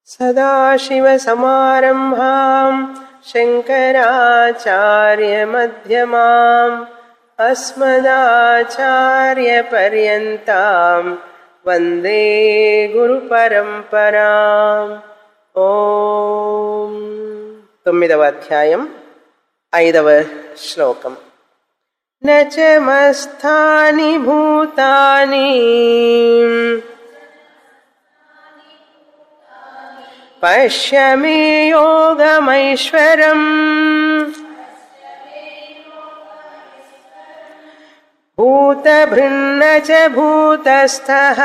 सदाशिवसमारम्भाम् शङ्कराचार्यमध्यमाम् अस्मदाचार्यपर्यन्ताम् वन्दे गुरुपरम्पराम् ఓం తొమ్మిదవ అధ్యాయం ఐదవ శ్లోకం నచమస్థాని భూతాని పశ్య మే యోగమైశ్వరం భూతభృన్న చ భూతస్థః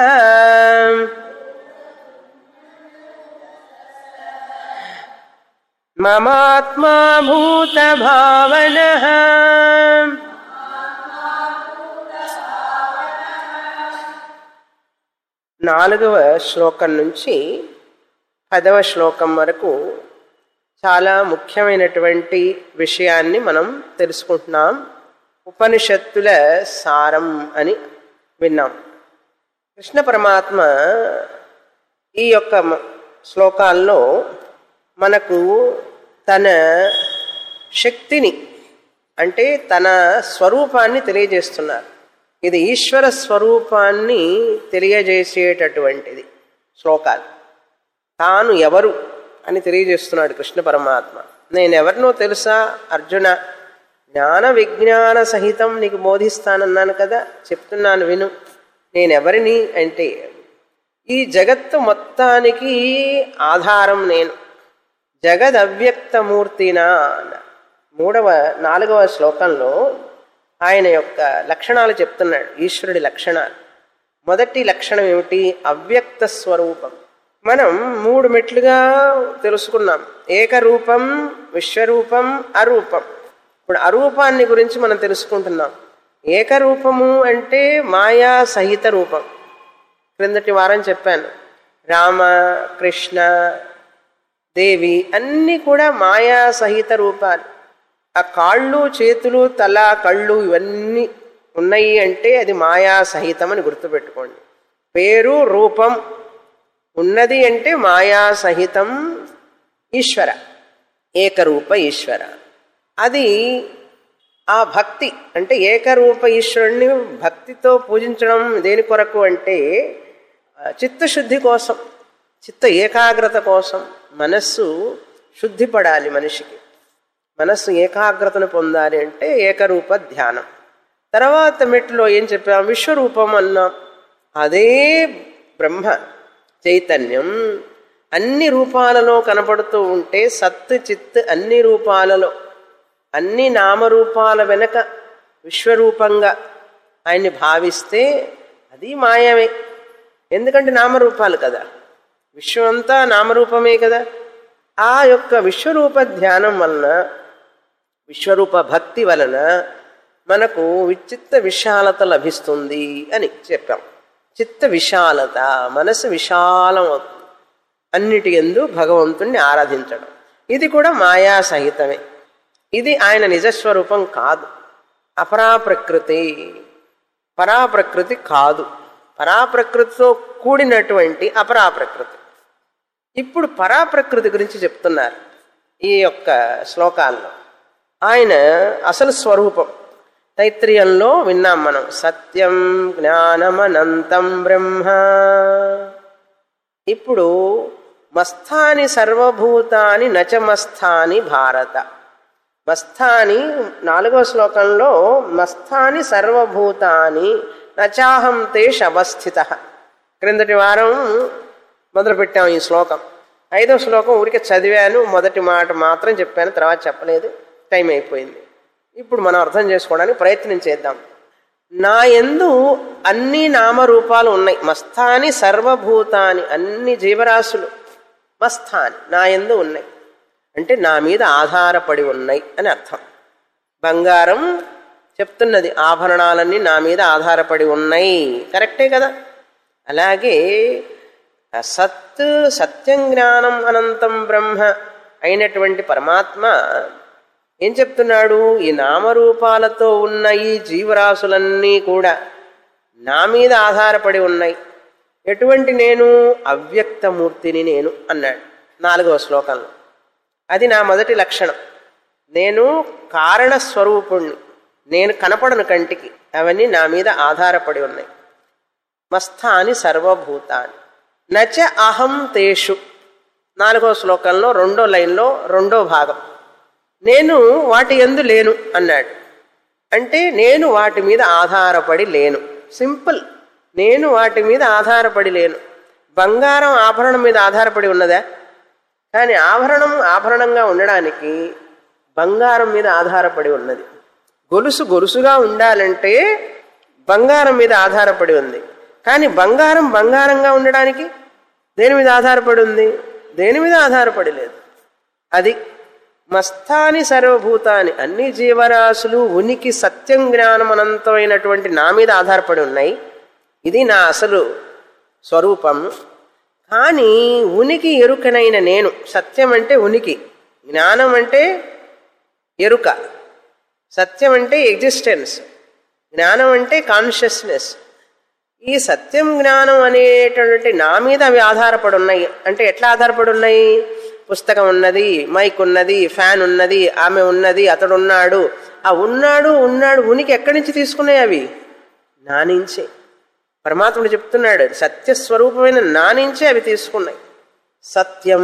మమాత్మా భూతభావనః నాలుగవ శ్లోకం నుంచి పదవ శ్లోకం వరకు చాలా ముఖ్యమైనటువంటి విషయాన్ని మనం తెలుసుకుంటున్నాం ఉపనిషత్తుల సారం అని విన్నాం కృష్ణ పరమాత్మ ఈ యొక్క శ్లోకాల్లో మనకు తన శక్తిని అంటే తన స్వరూపాన్ని తెలియజేస్తున్నారు ఇది ఈశ్వర స్వరూపాన్ని తెలియజేసేటటువంటిది శ్లోకాలు తాను ఎవరు అని తెలియజేస్తున్నాడు కృష్ణ పరమాత్మ నేను ఎవరినో తెలుసా అర్జున జ్ఞాన విజ్ఞాన సహితం నీకు బోధిస్తానన్నాను కదా చెప్తున్నాను విను నేనెవరిని అంటే ఈ జగత్తు మొత్తానికి ఆధారం నేను జగదవ్యక్తమూర్తినా మూడవ నాలుగవ శ్లోకంలో ఆయన యొక్క లక్షణాలు చెప్తున్నాడు ఈశ్వరుడి లక్షణాలు మొదటి లక్షణం ఏమిటి అవ్యక్త స్వరూపం మనం మూడు మెట్లుగా తెలుసుకున్నాం ఏకరూపం విశ్వరూపం అరూపం ఇప్పుడు అరూపాన్ని గురించి మనం తెలుసుకుంటున్నాం ఏకరూపము అంటే మాయా సహిత రూపం క్రిందటి వారం చెప్పాను రామ కృష్ణ దేవి అన్నీ కూడా మాయా సహిత రూపాలు ఆ కాళ్ళు చేతులు తల కళ్ళు ఇవన్నీ ఉన్నాయి అంటే అది మాయా సహితం అని గుర్తుపెట్టుకోండి పేరు రూపం ఉన్నది అంటే మాయా సహితం ఈశ్వర ఏకరూప ఈశ్వర అది ఆ భక్తి అంటే ఏకరూప ఈశ్వరుణ్ణి భక్తితో పూజించడం దేని కొరకు అంటే చిత్తశుద్ధి కోసం చిత్త ఏకాగ్రత కోసం మనస్సు శుద్ధి పడాలి మనిషికి మనస్సు ఏకాగ్రతను పొందాలి అంటే ఏకరూప ధ్యానం తర్వాత మెట్లో ఏం చెప్పాం విశ్వరూపం అన్నాం అదే బ్రహ్మ చైతన్యం అన్ని రూపాలలో కనపడుతూ ఉంటే సత్ చిత్ అన్ని రూపాలలో అన్ని నామరూపాల వెనక విశ్వరూపంగా ఆయన్ని భావిస్తే అది మాయమే ఎందుకంటే నామరూపాలు కదా విశ్వమంతా నామరూపమే కదా ఆ యొక్క విశ్వరూప ధ్యానం వలన విశ్వరూప భక్తి వలన మనకు విచిత్త విశాలత లభిస్తుంది అని చెప్పాం చిత్త విశాలత మనసు విశాలం అవుతుంది అన్నిటి ఎందు భగవంతుణ్ణి ఆరాధించడం ఇది కూడా మాయా సహితమే ఇది ఆయన నిజస్వరూపం కాదు అపరాప్రకృతి పరాప్రకృతి కాదు పరాప్రకృతితో కూడినటువంటి అపరాప్రకృతి ఇప్పుడు పరాప్రకృతి గురించి చెప్తున్నారు ఈ యొక్క శ్లోకాల్లో ఆయన అసలు స్వరూపం తైత్రీయంలో విన్నాం మనం సత్యం జ్ఞానమనంతం బ్రహ్మ ఇప్పుడు మస్థాని సర్వభూతాని నచమస్థాని భారత మస్థాని నాలుగో శ్లోకంలో మస్థాని సర్వభూతాని నచాహం తేష్ అవస్థిత క్రిందటి వారం మొదలుపెట్టాం ఈ శ్లోకం ఐదో శ్లోకం ఊరికే చదివాను మొదటి మాట మాత్రం చెప్పాను తర్వాత చెప్పలేదు టైం అయిపోయింది ఇప్పుడు మనం అర్థం చేసుకోవడానికి ప్రయత్నం చేద్దాం నా ఎందు అన్ని నామరూపాలు ఉన్నాయి మస్థాని సర్వభూతాని అన్ని జీవరాశులు మస్థాని నా ఎందు ఉన్నాయి అంటే నా మీద ఆధారపడి ఉన్నాయి అని అర్థం బంగారం చెప్తున్నది ఆభరణాలన్నీ నా మీద ఆధారపడి ఉన్నాయి కరెక్టే కదా అలాగే సత్ సత్యం జ్ఞానం అనంతం బ్రహ్మ అయినటువంటి పరమాత్మ ఏం చెప్తున్నాడు ఈ నామరూపాలతో ఉన్న ఈ జీవరాశులన్నీ కూడా నా మీద ఆధారపడి ఉన్నాయి ఎటువంటి నేను అవ్యక్తమూర్తిని నేను అన్నాడు నాలుగవ శ్లోకంలో అది నా మొదటి లక్షణం నేను కారణస్వరూపుణ్ణి నేను కనపడను కంటికి అవన్నీ నా మీద ఆధారపడి ఉన్నాయి మస్థాని సర్వభూతాన్ని నచ అహం తేషు నాలుగో శ్లోకంలో రెండో లైన్లో రెండో భాగం నేను వాటి ఎందు లేను అన్నాడు అంటే నేను వాటి మీద ఆధారపడి లేను సింపుల్ నేను వాటి మీద ఆధారపడి లేను బంగారం ఆభరణం మీద ఆధారపడి ఉన్నదా కానీ ఆభరణం ఆభరణంగా ఉండడానికి బంగారం మీద ఆధారపడి ఉన్నది గొలుసు గొలుసుగా ఉండాలంటే బంగారం మీద ఆధారపడి ఉంది కానీ బంగారం బంగారంగా ఉండడానికి దేని మీద ఆధారపడి ఉంది దేని మీద ఆధారపడి లేదు అది మస్తాని సర్వభూతాని అన్ని జీవరాశులు ఉనికి సత్యం జ్ఞానం అనంతమైనటువంటి నా మీద ఆధారపడి ఉన్నాయి ఇది నా అసలు స్వరూపం కానీ ఉనికి ఎరుకనైన నేను సత్యం అంటే ఉనికి జ్ఞానం అంటే ఎరుక సత్యం అంటే ఎగ్జిస్టెన్స్ జ్ఞానం అంటే కాన్షియస్నెస్ ఈ సత్యం జ్ఞానం అనేటటువంటి నా మీద అవి ఆధారపడి ఉన్నాయి అంటే ఎట్లా ఆధారపడి ఉన్నాయి పుస్తకం ఉన్నది మైక్ ఉన్నది ఫ్యాన్ ఉన్నది ఆమె ఉన్నది అతడు ఉన్నాడు ఆ ఉన్నాడు ఉన్నాడు ఉనికి ఎక్కడి నుంచి తీసుకున్నాయి అవి నా నుంచే పరమాత్ముడు చెప్తున్నాడు సత్యస్వరూపమైన నా నుంచే అవి తీసుకున్నాయి సత్యం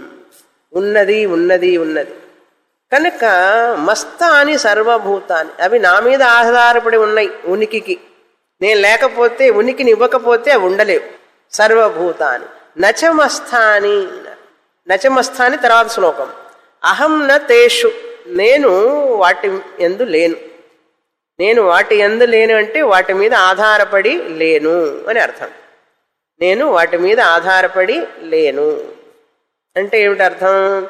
ఉన్నది ఉన్నది ఉన్నది కనుక మస్తాని సర్వభూతాన్ని అవి నా మీద ఆధారపడి ఉన్నాయి ఉనికికి నేను లేకపోతే ఉనికిని ఇవ్వకపోతే అవి ఉండలేవు సర్వభూతాన్ని నచమస్థాని నచమస్థాని తర్వాత శ్లోకం అహం న తేషు నేను వాటి ఎందు లేను నేను వాటి ఎందు లేను అంటే వాటి మీద ఆధారపడి లేను అని అర్థం నేను వాటి మీద ఆధారపడి లేను అంటే ఏమిటి అర్థం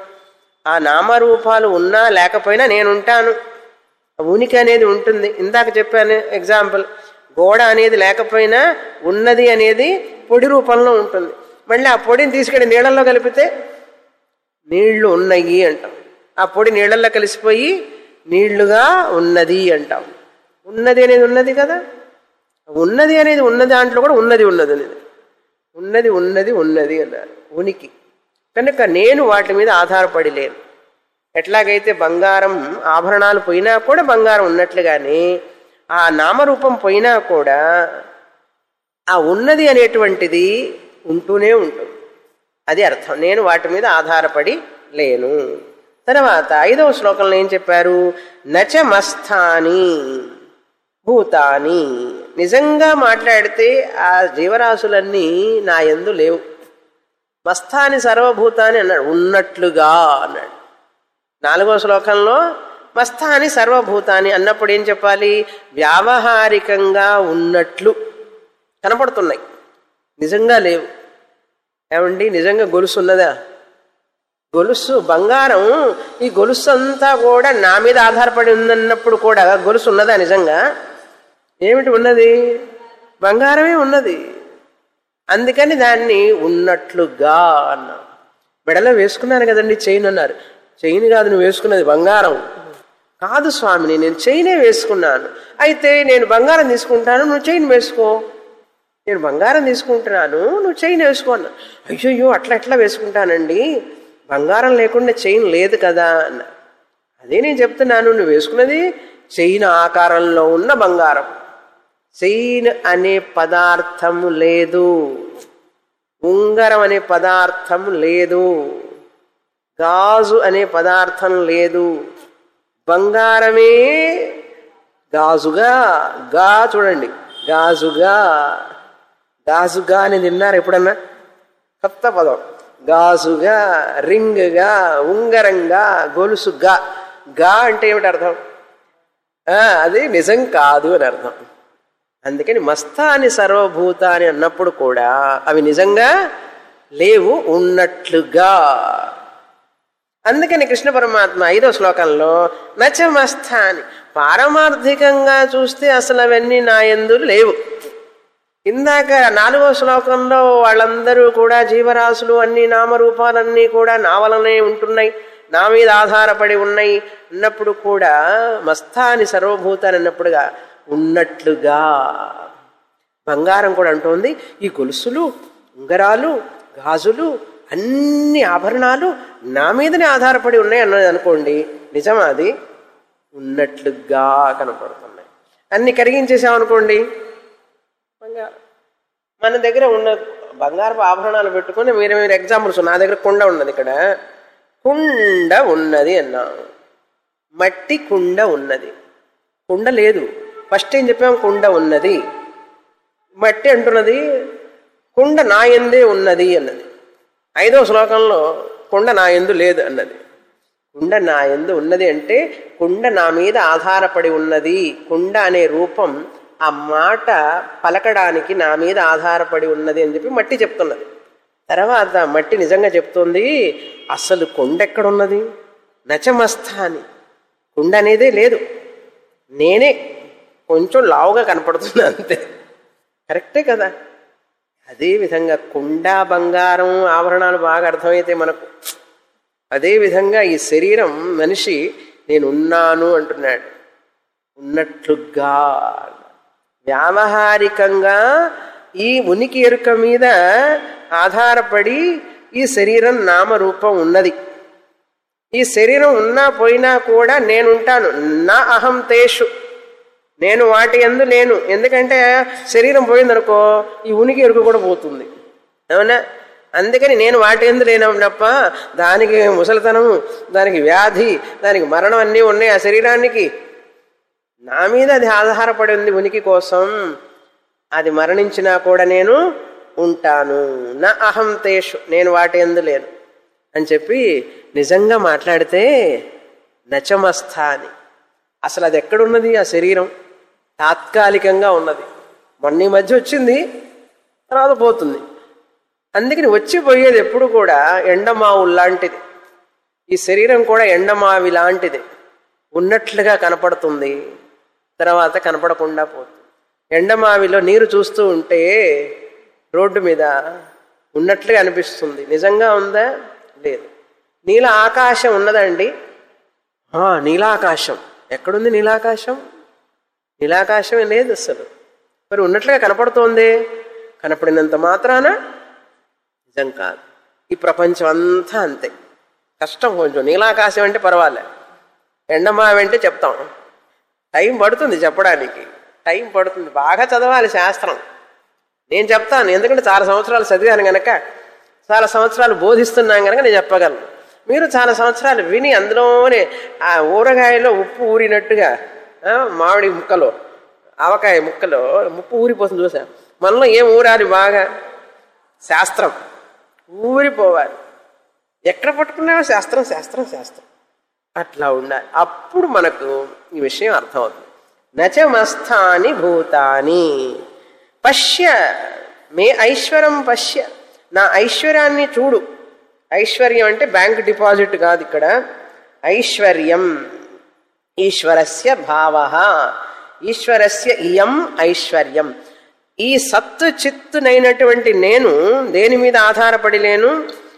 ఆ నామరూపాలు ఉన్నా లేకపోయినా నేను ఉంటాను ఉనికి అనేది ఉంటుంది ఇందాక చెప్పాను ఎగ్జాంపుల్ గోడ అనేది లేకపోయినా ఉన్నది అనేది పొడి రూపంలో ఉంటుంది మళ్ళీ ఆ పొడిని తీసుకెళ్ళి నీళ్ళల్లో కలిపితే నీళ్లు ఉన్నాయి అంటాం ఆ పొడి నీళ్ళల్లో కలిసిపోయి నీళ్లుగా ఉన్నది అంటాం ఉన్నది అనేది ఉన్నది కదా ఉన్నది అనేది ఉన్న దాంట్లో కూడా ఉన్నది ఉన్నది అనేది ఉన్నది ఉన్నది ఉన్నది అన్నారు ఉనికి కనుక నేను వాటి మీద ఆధారపడి లేను ఎట్లాగైతే బంగారం ఆభరణాలు పోయినా కూడా బంగారం ఉన్నట్లుగానే ఆ నామరూపం పోయినా కూడా ఆ ఉన్నది అనేటువంటిది ఉంటూనే ఉంటుంది అది అర్థం నేను వాటి మీద ఆధారపడి లేను తర్వాత ఐదవ శ్లోకంలో ఏం చెప్పారు నచమస్థాని భూతాని నిజంగా మాట్లాడితే ఆ జీవరాశులన్నీ నా ఎందు లేవు మస్థాని సర్వభూతాని అన్నాడు ఉన్నట్లుగా అన్నాడు నాలుగో శ్లోకంలో మస్థాని సర్వభూతాని అన్నప్పుడు ఏం చెప్పాలి వ్యావహారికంగా ఉన్నట్లు కనపడుతున్నాయి నిజంగా లేవు ఏమండి నిజంగా గొలుసు ఉన్నదా గొలుసు బంగారం ఈ గొలుసు అంతా కూడా నా మీద ఆధారపడి ఉందన్నప్పుడు కూడా గొలుసు ఉన్నదా నిజంగా ఏమిటి ఉన్నది బంగారమే ఉన్నది అందుకని దాన్ని ఉన్నట్లుగా అన్నాం మెడలో వేసుకున్నాను కదండి చైన్ అన్నారు చైన్ కాదు నువ్వు వేసుకున్నది బంగారం కాదు స్వామిని నేను చైనే వేసుకున్నాను అయితే నేను బంగారం తీసుకుంటాను నువ్వు చైన్ వేసుకో నేను బంగారం తీసుకుంటున్నాను నువ్వు చైన్ వేసుకో అన్నా అయ్యో అట్లా ఎట్లా వేసుకుంటానండి బంగారం లేకుండా చైన్ లేదు కదా అన్న అదే నేను చెప్తున్నాను నువ్వు వేసుకున్నది చైన్ ఆకారంలో ఉన్న బంగారం చైన్ అనే పదార్థము లేదు ఉంగరం అనే పదార్థం లేదు గాజు అనే పదార్థం లేదు బంగారమే గాజుగా గా చూడండి గాజుగా గాజుగా అని తిన్నారు ఎప్పుడన్నా కొత్త పదం గాజుగా రింగ్గా ఉంగరంగా గొలుసుగా గా అంటే ఏమిటి అర్థం ఆ, అది నిజం కాదు అని అర్థం అందుకని మస్తాని సర్వభూత అని అన్నప్పుడు కూడా అవి నిజంగా లేవు ఉన్నట్లుగా అందుకని కృష్ణ పరమాత్మ ఐదో శ్లోకంలో నచమస్థాని పారమార్థికంగా చూస్తే అసలు అవన్నీ నా ఎందు లేవు ఇందాక నాలుగో శ్లోకంలో వాళ్ళందరూ కూడా జీవరాశులు అన్ని నామరూపాలన్నీ కూడా నా వలనే ఉంటున్నాయి నా మీద ఆధారపడి ఉన్నాయి అన్నప్పుడు కూడా మస్తాని సర్వభూతాన్ని అన్నప్పుడుగా ఉన్నట్లుగా బంగారం కూడా అంటోంది ఈ గొలుసులు ఉంగరాలు గాజులు అన్ని ఆభరణాలు నా మీదనే ఆధారపడి ఉన్నాయి అన్నది అనుకోండి నిజమా అది ఉన్నట్లుగా కనపడుతున్నాయి అన్ని కరిగించేసామనుకోండి బంగారం మన దగ్గర ఉన్న బంగారపు ఆభరణాలు పెట్టుకొని మీరు మీరు ఎగ్జాంపుల్స్ నా దగ్గర కుండ ఉన్నది ఇక్కడ కుండ ఉన్నది అన్నాం మట్టి కుండ ఉన్నది కుండ లేదు ఫస్ట్ ఏం చెప్పాము కుండ ఉన్నది మట్టి అంటున్నది కుండ నా ఎందే ఉన్నది అన్నది ఐదవ శ్లోకంలో కుండ నా ఎందు లేదు అన్నది కుండ నా ఎందు ఉన్నది అంటే కుండ నా మీద ఆధారపడి ఉన్నది కుండ అనే రూపం ఆ మాట పలకడానికి నా మీద ఆధారపడి ఉన్నది అని చెప్పి మట్టి చెప్తున్నది తర్వాత మట్టి నిజంగా చెప్తుంది అసలు కొండ ఎక్కడున్నది నచమస్థ అని కుండ అనేదే లేదు నేనే కొంచెం లావుగా కనపడుతుంది అంతే కరెక్టే కదా అదే విధంగా కుండ బంగారం ఆభరణాలు బాగా అర్థమైతే మనకు అదే విధంగా ఈ శరీరం మనిషి నేను ఉన్నాను అంటున్నాడు ఉన్నట్లుగా వ్యావహారికంగా ఈ ఉనికి ఎరుక మీద ఆధారపడి ఈ శరీరం నామరూపం ఉన్నది ఈ శరీరం ఉన్నా పోయినా కూడా నేనుంటాను నా అహం తేషు నేను వాటి ఎందు లేను ఎందుకంటే శరీరం పోయిందనుకో ఈ ఉనికి ఎరుక కూడా పోతుంది అవునా అందుకని నేను వాటి ఎందు లేను తప్ప దానికి ముసలితనం దానికి వ్యాధి దానికి మరణం అన్నీ ఉన్నాయి ఆ శరీరానికి నా మీద అది ఆధారపడి ఉంది ఉనికి కోసం అది మరణించినా కూడా నేను ఉంటాను నా అహం తేషు నేను వాటి ఎందు లేను అని చెప్పి నిజంగా మాట్లాడితే నచమస్థ అని అసలు అది ఎక్కడున్నది ఆ శరీరం తాత్కాలికంగా ఉన్నది మొన్న ఈ మధ్య వచ్చింది తర్వాత పోతుంది అందుకని వచ్చి పోయేది ఎప్పుడు కూడా ఎండమావు లాంటిది ఈ శరీరం కూడా ఎండమావి లాంటిది ఉన్నట్లుగా కనపడుతుంది తర్వాత కనపడకుండా పోతుంది ఎండమావిలో నీరు చూస్తూ ఉంటే రోడ్డు మీద ఉన్నట్లుగా అనిపిస్తుంది నిజంగా ఉందా లేదు నీల ఆకాశం ఉన్నదండి ఆ, నీలాకాశం ఎక్కడుంది నీలాకాశం నీలాకాశమే లేదు అసలు మరి ఉన్నట్లుగా కనపడుతోంది కనపడినంత మాత్రాన నిజం కాదు ఈ ప్రపంచం అంతా అంతే కష్టం కొంచెం నీలాకాశం అంటే పర్వాలే ఎండమావి అంటే చెప్తాం టైం పడుతుంది చెప్పడానికి టైం పడుతుంది బాగా చదవాలి శాస్త్రం నేను చెప్తాను ఎందుకంటే చాలా సంవత్సరాలు చదివాను గనక చాలా సంవత్సరాలు బోధిస్తున్నాం కనుక నేను చెప్పగలను మీరు చాలా సంవత్సరాలు విని అందులోనే ఆ ఊరగాయలో ఉప్పు ఊరినట్టుగా ఆ, మామిడి ముక్కలో ఆవకాయ ముక్కలో ఉప్పు ఊరిపోతుంది చూసా మనలో ఏం ఊరాలి బాగా శాస్త్రం ఊరిపోవాలి ఎక్కడ పట్టుకున్నావో శాస్త్రం శాస్త్రం శాస్త్రం అట్లా ఉండాలి అప్పుడు మనకు ఈ విషయం అర్థమవుతుంది నచమస్థాని భూతాని పశ్య మే ఐశ్వరం పశ్య నా ఐశ్వర్యాన్ని చూడు ఐశ్వర్యం అంటే బ్యాంక్ డిపాజిట్ కాదు ఇక్కడ ఐశ్వర్యం ఈశ్వరస్య భావ ఈశ్వరస్య ఇయం ఐశ్వర్యం ఈ సత్తు చిత్తునైనటువంటి నేను దేని మీద ఆధారపడి లేను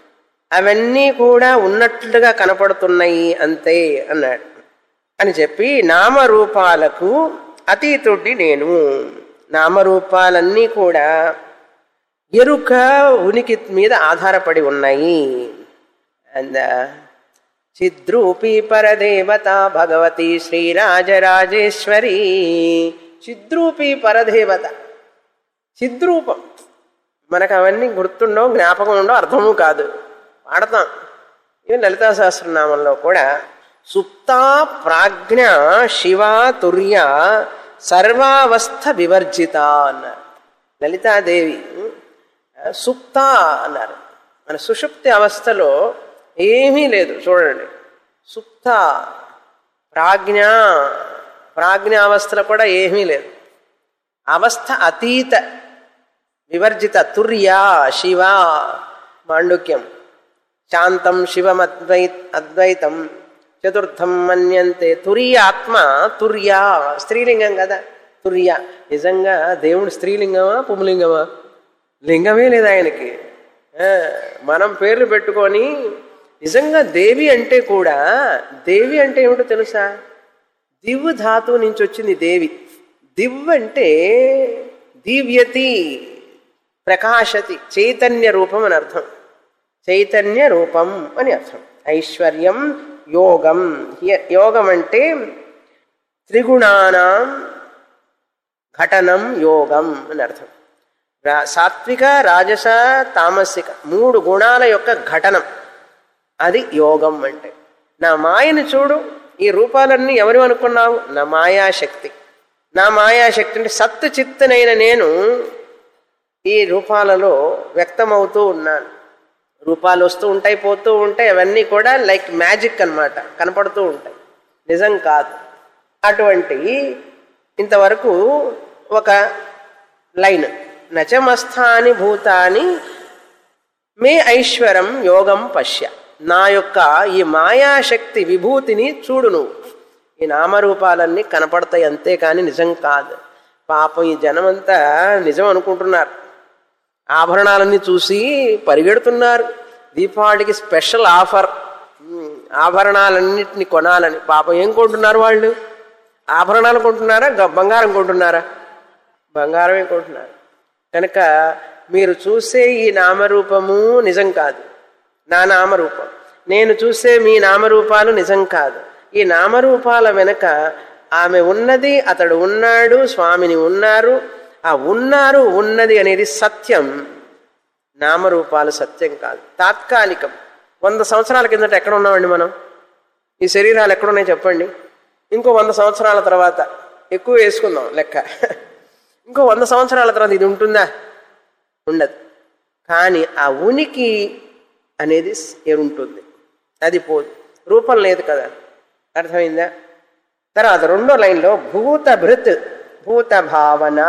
అవన్నీ కూడా ఉన్నట్లుగా కనపడుతున్నాయి అంతే అన్నాడు అని చెప్పి నామరూపాలకు అతీతుడి నేను నామరూపాలన్నీ కూడా ఎరుక ఉనికి మీద ఆధారపడి ఉన్నాయి అంద చిద్రూపీ పరదేవత భగవతి శ్రీరాజరాజేశ్వరి చిద్రూపీ పరదేవత చిద్రూపం మనకు అవన్నీ గుర్తుండవు జ్ఞాపకం ఉండవు అర్థము కాదు వాడతాం ఇవి లలితా సహస్రనామంలో కూడా సుప్తా ప్రాజ్ఞ శివ తుర్య సర్వావస్థ వివర్జిత అన్నారు లలితాదేవి సుప్త అన్నారు మన సుషుప్తి అవస్థలో ఏమీ లేదు చూడండి సుప్త ప్రాజ్ఞ ప్రాజ్ఞ అవస్థలో కూడా ఏమీ లేదు అవస్థ అతీత వివర్జిత తుర్య శివ మాండుక్యం శాంతం శివమద్వై అద్వైతం చతుర్థం మన్యంతే తుర్య ఆత్మ తుర్య స్త్రీలింగం కదా తుర్య నిజంగా దేవుడు స్త్రీలింగమా పుంలింగమా లింగమే లేదు ఆయనకి ఆ, మనం పేర్లు పెట్టుకొని నిజంగా దేవి అంటే కూడా దేవి అంటే ఏమిటో తెలుసా దివ్ ధాతువు నుంచి వచ్చింది దేవి దివ్ అంటే దివ్యతి ప్రకాశతి చైతన్య రూపం అని అర్థం చైతన్య రూపం అని అర్థం ఐశ్వర్యం యోగం య- యోగం అంటే త్రిగుణానాం ఘటనం యోగం అని అర్థం రా- సాత్విక రాజస తామసిక మూడు గుణాల యొక్క ఘటనం అది యోగం అంటే నా మాయను చూడు ఈ రూపాలన్నీ ఎవరు అనుకున్నావు నా మాయాశక్తి నా మాయాశక్తి అంటే సత్తు చిత్తనైన నేను ఈ రూపాలలో వ్యక్తమవుతూ ఉన్నాను రూపాలు వస్తూ ఉంటాయి పోతూ ఉంటాయి అవన్నీ కూడా లైక్ మ్యాజిక్ అన్నమాట కనపడుతూ ఉంటాయి నిజం కాదు అటువంటి ఇంతవరకు ఒక లైన్ నచమస్థాని భూతాని మే ఐశ్వరం యోగం పశ్య నా యొక్క ఈ మాయాశక్తి విభూతిని చూడు నువ్వు ఈ నామరూపాలన్నీ కనపడతాయి అంతేకాని నిజం కాదు పాపం ఈ జనమంతా నిజం అనుకుంటున్నారు ఆభరణాలన్నీ చూసి పరిగెడుతున్నారు దీపావళికి స్పెషల్ ఆఫర్ ఉమ్, ఆభరణాలన్నింటినీ కొనాలని పాపం ఏం కొంటున్నారు వాళ్ళు ఆభరణాలు కొంటున్నారా గ- బంగారం కొంటున్నారా బంగారమే కొంటున్నారు కనుక మీరు చూసే ఈ నామరూపము నిజం కాదు నా నామరూపం నేను చూసే మీ నామరూపాలు నిజం కాదు ఈ నామరూపాల వెనక ఆమె ఉన్నది అతడు ఉన్నాడు స్వామిని ఉన్నారు ఆ ఉన్నారు ఉన్నది అనేది సత్యం నామరూపాలు సత్యం కాదు తాత్కాలికం వంద సంవత్సరాల కిందట ఎక్కడ ఉన్నామండి మనం ఈ శరీరాలు ఎక్కడున్నాయి చెప్పండి ఇంకో వంద సంవత్సరాల తర్వాత ఎక్కువ వేసుకుందాం లెక్క ఇంకో వంద సంవత్సరాల తర్వాత ఇది ఉంటుందా ఉండదు కానీ ఆ ఉనికి అనేది ఉంటుంది అది పోదు రూపం లేదు కదా అర్థమైందా తర్వాత రెండో లైన్లో భూతభృత్ భూత భావన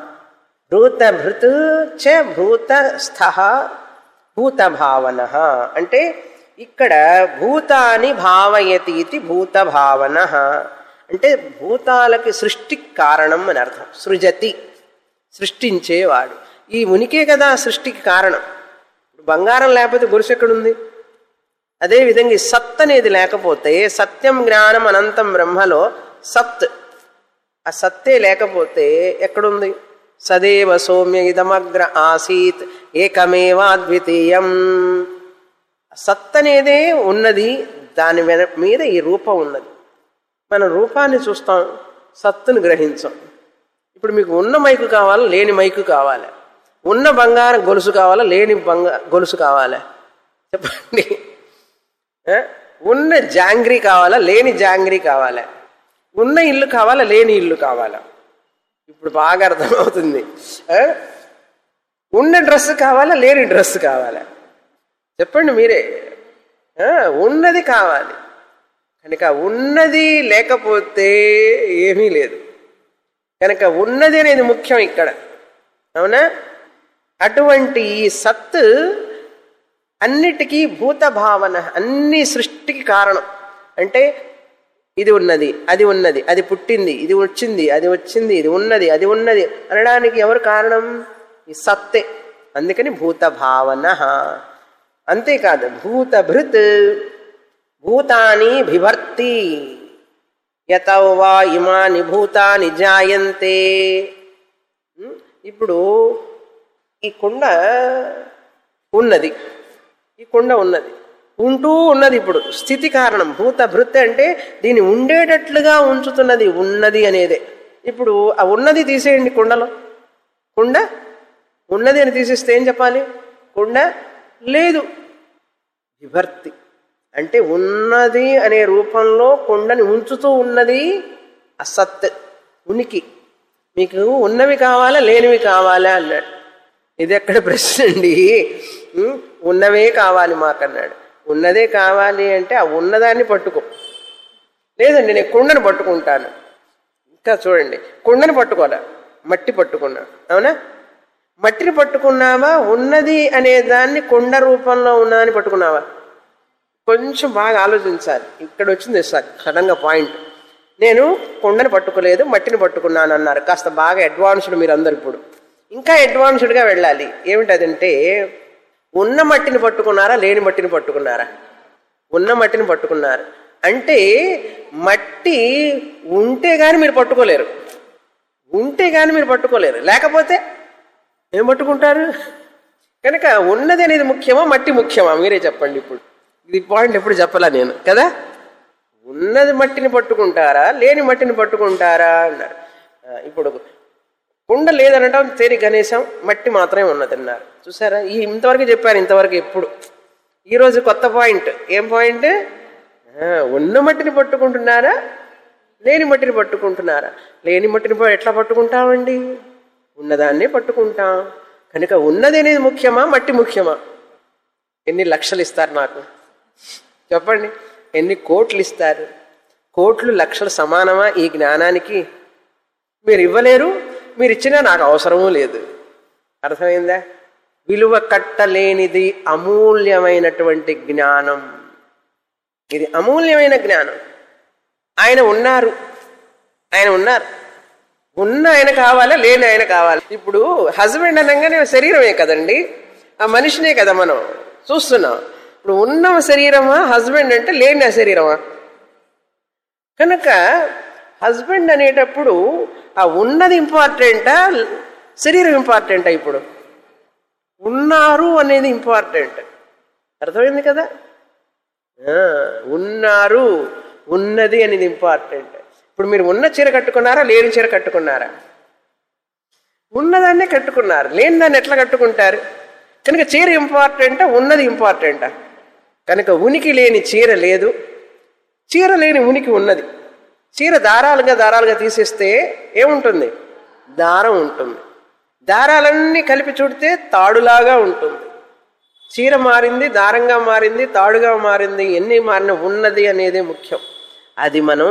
భూతభృత్ చ భూతస్థ భూత భావన అంటే ఇక్కడ భూతాన్ని భావయతి ఇది భూత భావన అంటే భూతాలకి సృష్టికి కారణం అని అర్థం సృజతి సృష్టించేవాడు ఈ ఉనికే కదా సృష్టికి కారణం ఇప్పుడు బంగారం లేకపోతే గురుసు ఎక్కడుంది అదేవిధంగా ఈ సత్ అనేది లేకపోతే సత్యం జ్ఞానం అనంతం బ్రహ్మలో సత్ ఆ సత్తే లేకపోతే ఎక్కడుంది సదేవ సౌమ్య ఇదమగ్ర ఆసీత్ ఏకమేవ అద్వితీయం సత్ అనేదే ఉన్నది దాని వెన మీద ఈ రూపం ఉన్నది మనం రూపాన్ని చూస్తాం సత్తును గ్రహించాం ఇప్పుడు మీకు ఉన్న మైకు కావాలా లేని మైకు కావాలా ఉన్న బంగారం గొలుసు కావాలా లేని బంగా గొలుసు కావాలా చెప్పండి ఆ? ఉన్న జాంగ్రీ కావాలా లేని జాంగ్రీ కావాలా ఉన్న ఇల్లు కావాలా లేని ఇల్లు కావాలా ఇప్పుడు బాగా అర్థమవుతుంది ఆ? ఉన్న డ్రెస్ కావాలా లేని డ్రెస్ కావాలా చెప్పండి మీరే ఆ, ఉన్నది కావాలి కనుక ఉన్నది లేకపోతే ఏమీ లేదు కనుక ఉన్నది అనేది ముఖ్యం ఇక్కడ అవునా అటువంటి ఈ సత్ అన్నిటికీ భూత భావన అన్ని సృష్టికి కారణం అంటే ఇది ఉన్నది అది ఉన్నది అది పుట్టింది ఇది వచ్చింది అది వచ్చింది ఇది ఉన్నది అది ఉన్నది అనడానికి ఎవరు కారణం ఈ సత్తే అందుకని భూత భావన అంతేకాదు భూతభృత్ భూతాని బిభర్తి యతౌ వా ఇమాని భూతాని జాయంతే ఉం? ఇప్పుడు ఈ కొండ ఉన్నది ఈ కొండ ఉన్నది ఉంటూ ఉన్నది ఇప్పుడు స్థితి కారణం భూత భృత్ అంటే దీన్ని ఉండేటట్లుగా ఉంచుతున్నది ఉన్నది అనేదే ఇప్పుడు ఆ ఉన్నది తీసేయండి కుండలో కుండ ఉన్నది అని తీసేస్తే ఏం చెప్పాలి కుండ లేదు విభర్తి అంటే ఉన్నది అనే రూపంలో కొండని ఉంచుతూ ఉన్నది అసత్ ఉనికి మీకు ఉన్నవి కావాలా లేనివి కావాలా అన్నాడు ఇది ఎక్కడ ప్రశ్న అండి ఉం? ఉన్నవే కావాలి మాకన్నాడు ఉన్నదే కావాలి అంటే ఆ ఉన్నదాన్ని పట్టుకో లేదండి నేను కుండను పట్టుకుంటాను ఇంకా చూడండి కుండను పట్టుకోలే మట్టి పట్టుకున్నా అవునా మట్టిని పట్టుకున్నావా ఉన్నది అనే దాన్ని కొండ రూపంలో ఉన్నదని పట్టుకున్నావా కొంచెం బాగా ఆలోచించాలి ఇక్కడ వచ్చింది సార్ సడన్గా పాయింట్ నేను కొండని పట్టుకోలేదు మట్టిని పట్టుకున్నాను అన్నారు కాస్త బాగా అడ్వాన్స్డ్ మీరు అందరు ఇప్పుడు ఇంకా అడ్వాన్స్డ్గా వెళ్ళాలి ఏమిటదంటే ఉన్న మట్టిని పట్టుకున్నారా లేని మట్టిని పట్టుకున్నారా ఉన్న మట్టిని పట్టుకున్నారు అంటే మట్టి ఉంటే కానీ మీరు పట్టుకోలేరు ఉంటే కానీ మీరు పట్టుకోలేరు లేకపోతే ఏం పట్టుకుంటారు కనుక ఉన్నది అనేది ముఖ్యమా మట్టి ముఖ్యమా మీరే చెప్పండి ఇప్పుడు ఇది పాయింట్ ఎప్పుడు చెప్పలా నేను కదా ఉన్నది మట్టిని పట్టుకుంటారా లేని మట్టిని పట్టుకుంటారా అన్నారు ఆ, ఇప్పుడు కుండ లేదనటం తేరి గణేశం మట్టి మాత్రమే ఉన్నదన్నారు చూసారా ఈ ఇంతవరకు చెప్పారు ఇంతవరకు ఎప్పుడు ఈరోజు కొత్త పాయింట్ ఏం పాయింట్ ఆ, ఉన్న మట్టిని పట్టుకుంటున్నారా లేని మట్టిని పట్టుకుంటున్నారా లేని మట్టిని ప- ఎట్లా పట్టుకుంటామండి ఉన్నదాన్నే పట్టుకుంటాం కనుక ఉన్నది అనేది ముఖ్యమా మట్టి ముఖ్యమా ఎన్ని లక్షలు ఇస్తారు నాకు చెప్పండి ఎన్ని కోట్లు ఇస్తారు కోట్లు లక్షలు సమానమా ఈ జ్ఞానానికి మీరు ఇవ్వలేరు మీరు ఇచ్చినా నాకు అవసరమూ లేదు అర్థమైందా విలువ కట్టలేనిది అమూల్యమైనటువంటి జ్ఞానం ఇది అమూల్యమైన జ్ఞానం ఆయన ఉన్నారు ఆయన ఉన్నారు ఉన్న ఆయన కావాలా లేని ఆయన కావాలి ఇప్పుడు హస్బెండ్ అనగానే శరీరమే కదండి ఆ మనిషినే కదా మనం చూస్తున్నాం ఇప్పుడు ఉన్న శరీరమా హస్బెండ్ అంటే లేని ఆ శరీరమా కనుక హస్బెండ్ అనేటప్పుడు ఆ ఉన్నది ఇంపార్టెంటా శరీరం ఇంపార్టెంటా ఇప్పుడు ఉన్నారు అనేది ఇంపార్టెంట్ అర్థమైంది కదా ఆ, ఉన్నారు ఉన్నది అనేది ఇంపార్టెంట్ ఇప్పుడు మీరు ఉన్న చీర కట్టుకున్నారా లేని చీర కట్టుకున్నారా ఉన్నదాన్నే కట్టుకున్నారు లేని దాన్ని ఎట్లా కట్టుకుంటారు కనుక చీర ఇంపార్టెంటా ఉన్నది ఇంపార్టెంటా కనుక ఉనికి లేని చీర లేదు చీర లేని ఉనికి ఉన్నది చీర దారాలుగా దారాలుగా తీసేస్తే ఏముంటుంది దారం ఉంటుంది దారాలన్నీ కలిపి చుడితే తాడులాగా ఉంటుంది చీర మారింది దారంగా మారింది తాడుగా మారింది ఎన్ని మారిన ఉన్నది అనేది ముఖ్యం అది మనం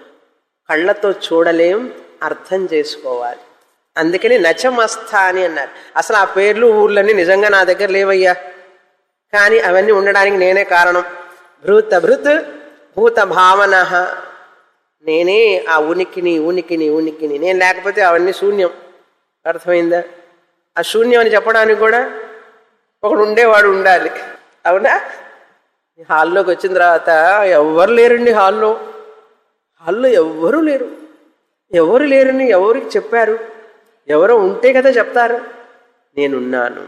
కళ్ళతో చూడలేం అర్థం చేసుకోవాలి అందుకని నచమస్థ అని అన్నారు అసలు ఆ పేర్లు ఊర్లన్నీ నిజంగా నా దగ్గర లేవయ్యా కానీ అవన్నీ ఉండడానికి నేనే కారణం భృత భృత్ భూత భావన నేనే ఆ ఉనికిని ఉనికిని ఉనికిని నేను లేకపోతే అవన్నీ శూన్యం అర్థమైందా ఆ శూన్యం అని చెప్పడానికి కూడా ఒకడు ఉండేవాడు ఉండాలి అవునా ఈ హాల్లోకి వచ్చిన తర్వాత ఎవ్వరు లేరండి హాల్లో హాల్లో ఎవ్వరూ లేరు ఎవరు లేరని ఎవరికి చెప్పారు ఎవరో ఉంటే కదా చెప్తారు నేనున్నాను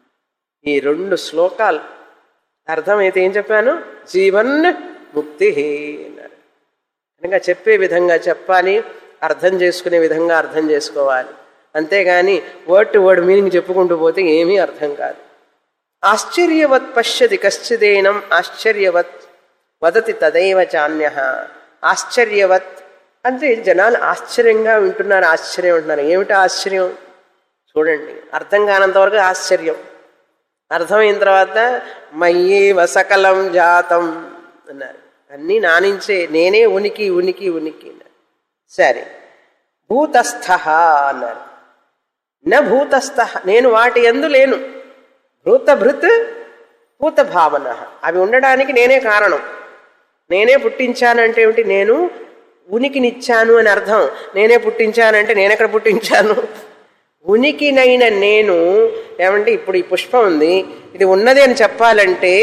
ఈ రెండు శ్లోకాలు అర్థమైతే ఏం చెప్పాను జీవన్ ముక్తి అన్నారు కనుక చెప్పే విధంగా చెప్పాలి అర్థం చేసుకునే విధంగా అర్థం చేసుకోవాలి అంతేగాని వర్డ్ టు వర్డ్ మీనింగ్ చెప్పుకుంటూ పోతే ఏమీ అర్థం కాదు ఆశ్చర్యవత్ పశ్యతి కశ్చిదేనం ఆశ్చర్యవత్ వదతి తదైవ చాన్య ఆశ్చర్యవత్ అంటే జనాలు ఆశ్చర్యంగా వింటున్నారు ఆశ్చర్యం ఉంటున్నారు ఏమిటి ఆశ్చర్యం చూడండి అర్థం కానంత వరకు ఆశ్చర్యం అర్థమైన తర్వాత మయ్యేవ సకలం జాతం అన్నారు అన్నీ నానించే నేనే ఉనికి ఉనికి ఉనికి అన్నారు సరే భూతస్థ అన్నారు న భూతస్థ నేను వాటి ఎందు లేను భూత భృత్ భూత భావన అవి ఉండడానికి నేనే కారణం నేనే పుట్టించానంటే ఏమిటి నేను ఉనికినిచ్చాను అని అర్థం నేనే పుట్టించానంటే నేనెక్కడ పుట్టించాను ఉనికినైన నేను ఏమంటే ఇప్పుడు ఈ పుష్పం ఉంది ఇది ఉన్నది అని చెప్పాలంటే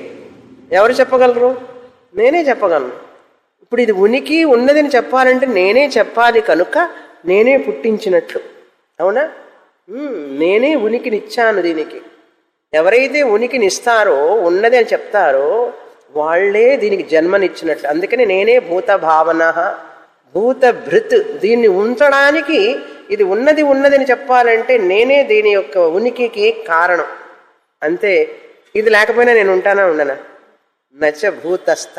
ఎవరు చెప్పగలరు నేనే చెప్పగలను ఇప్పుడు ఇది ఉనికి ఉన్నది అని చెప్పాలంటే నేనే చెప్పాలి కనుక నేనే పుట్టించినట్లు అవునా ఉమ్, నేనే ఉనికినిచ్చాను దీనికి ఎవరైతే ఉనికినిస్తారో ఉన్నది అని చెప్తారో వాళ్ళే దీనికి జన్మనిచ్చినట్లు అందుకని నేనే భూత భావన భూత భృత్ దీన్ని ఉంచడానికి ఇది ఉన్నది ఉన్నది అని చెప్పాలంటే నేనే దీని యొక్క ఉనికికి కారణం అంతే ఇది లేకపోయినా నేను ఉంటానా ఉండనా నచ భూతస్థ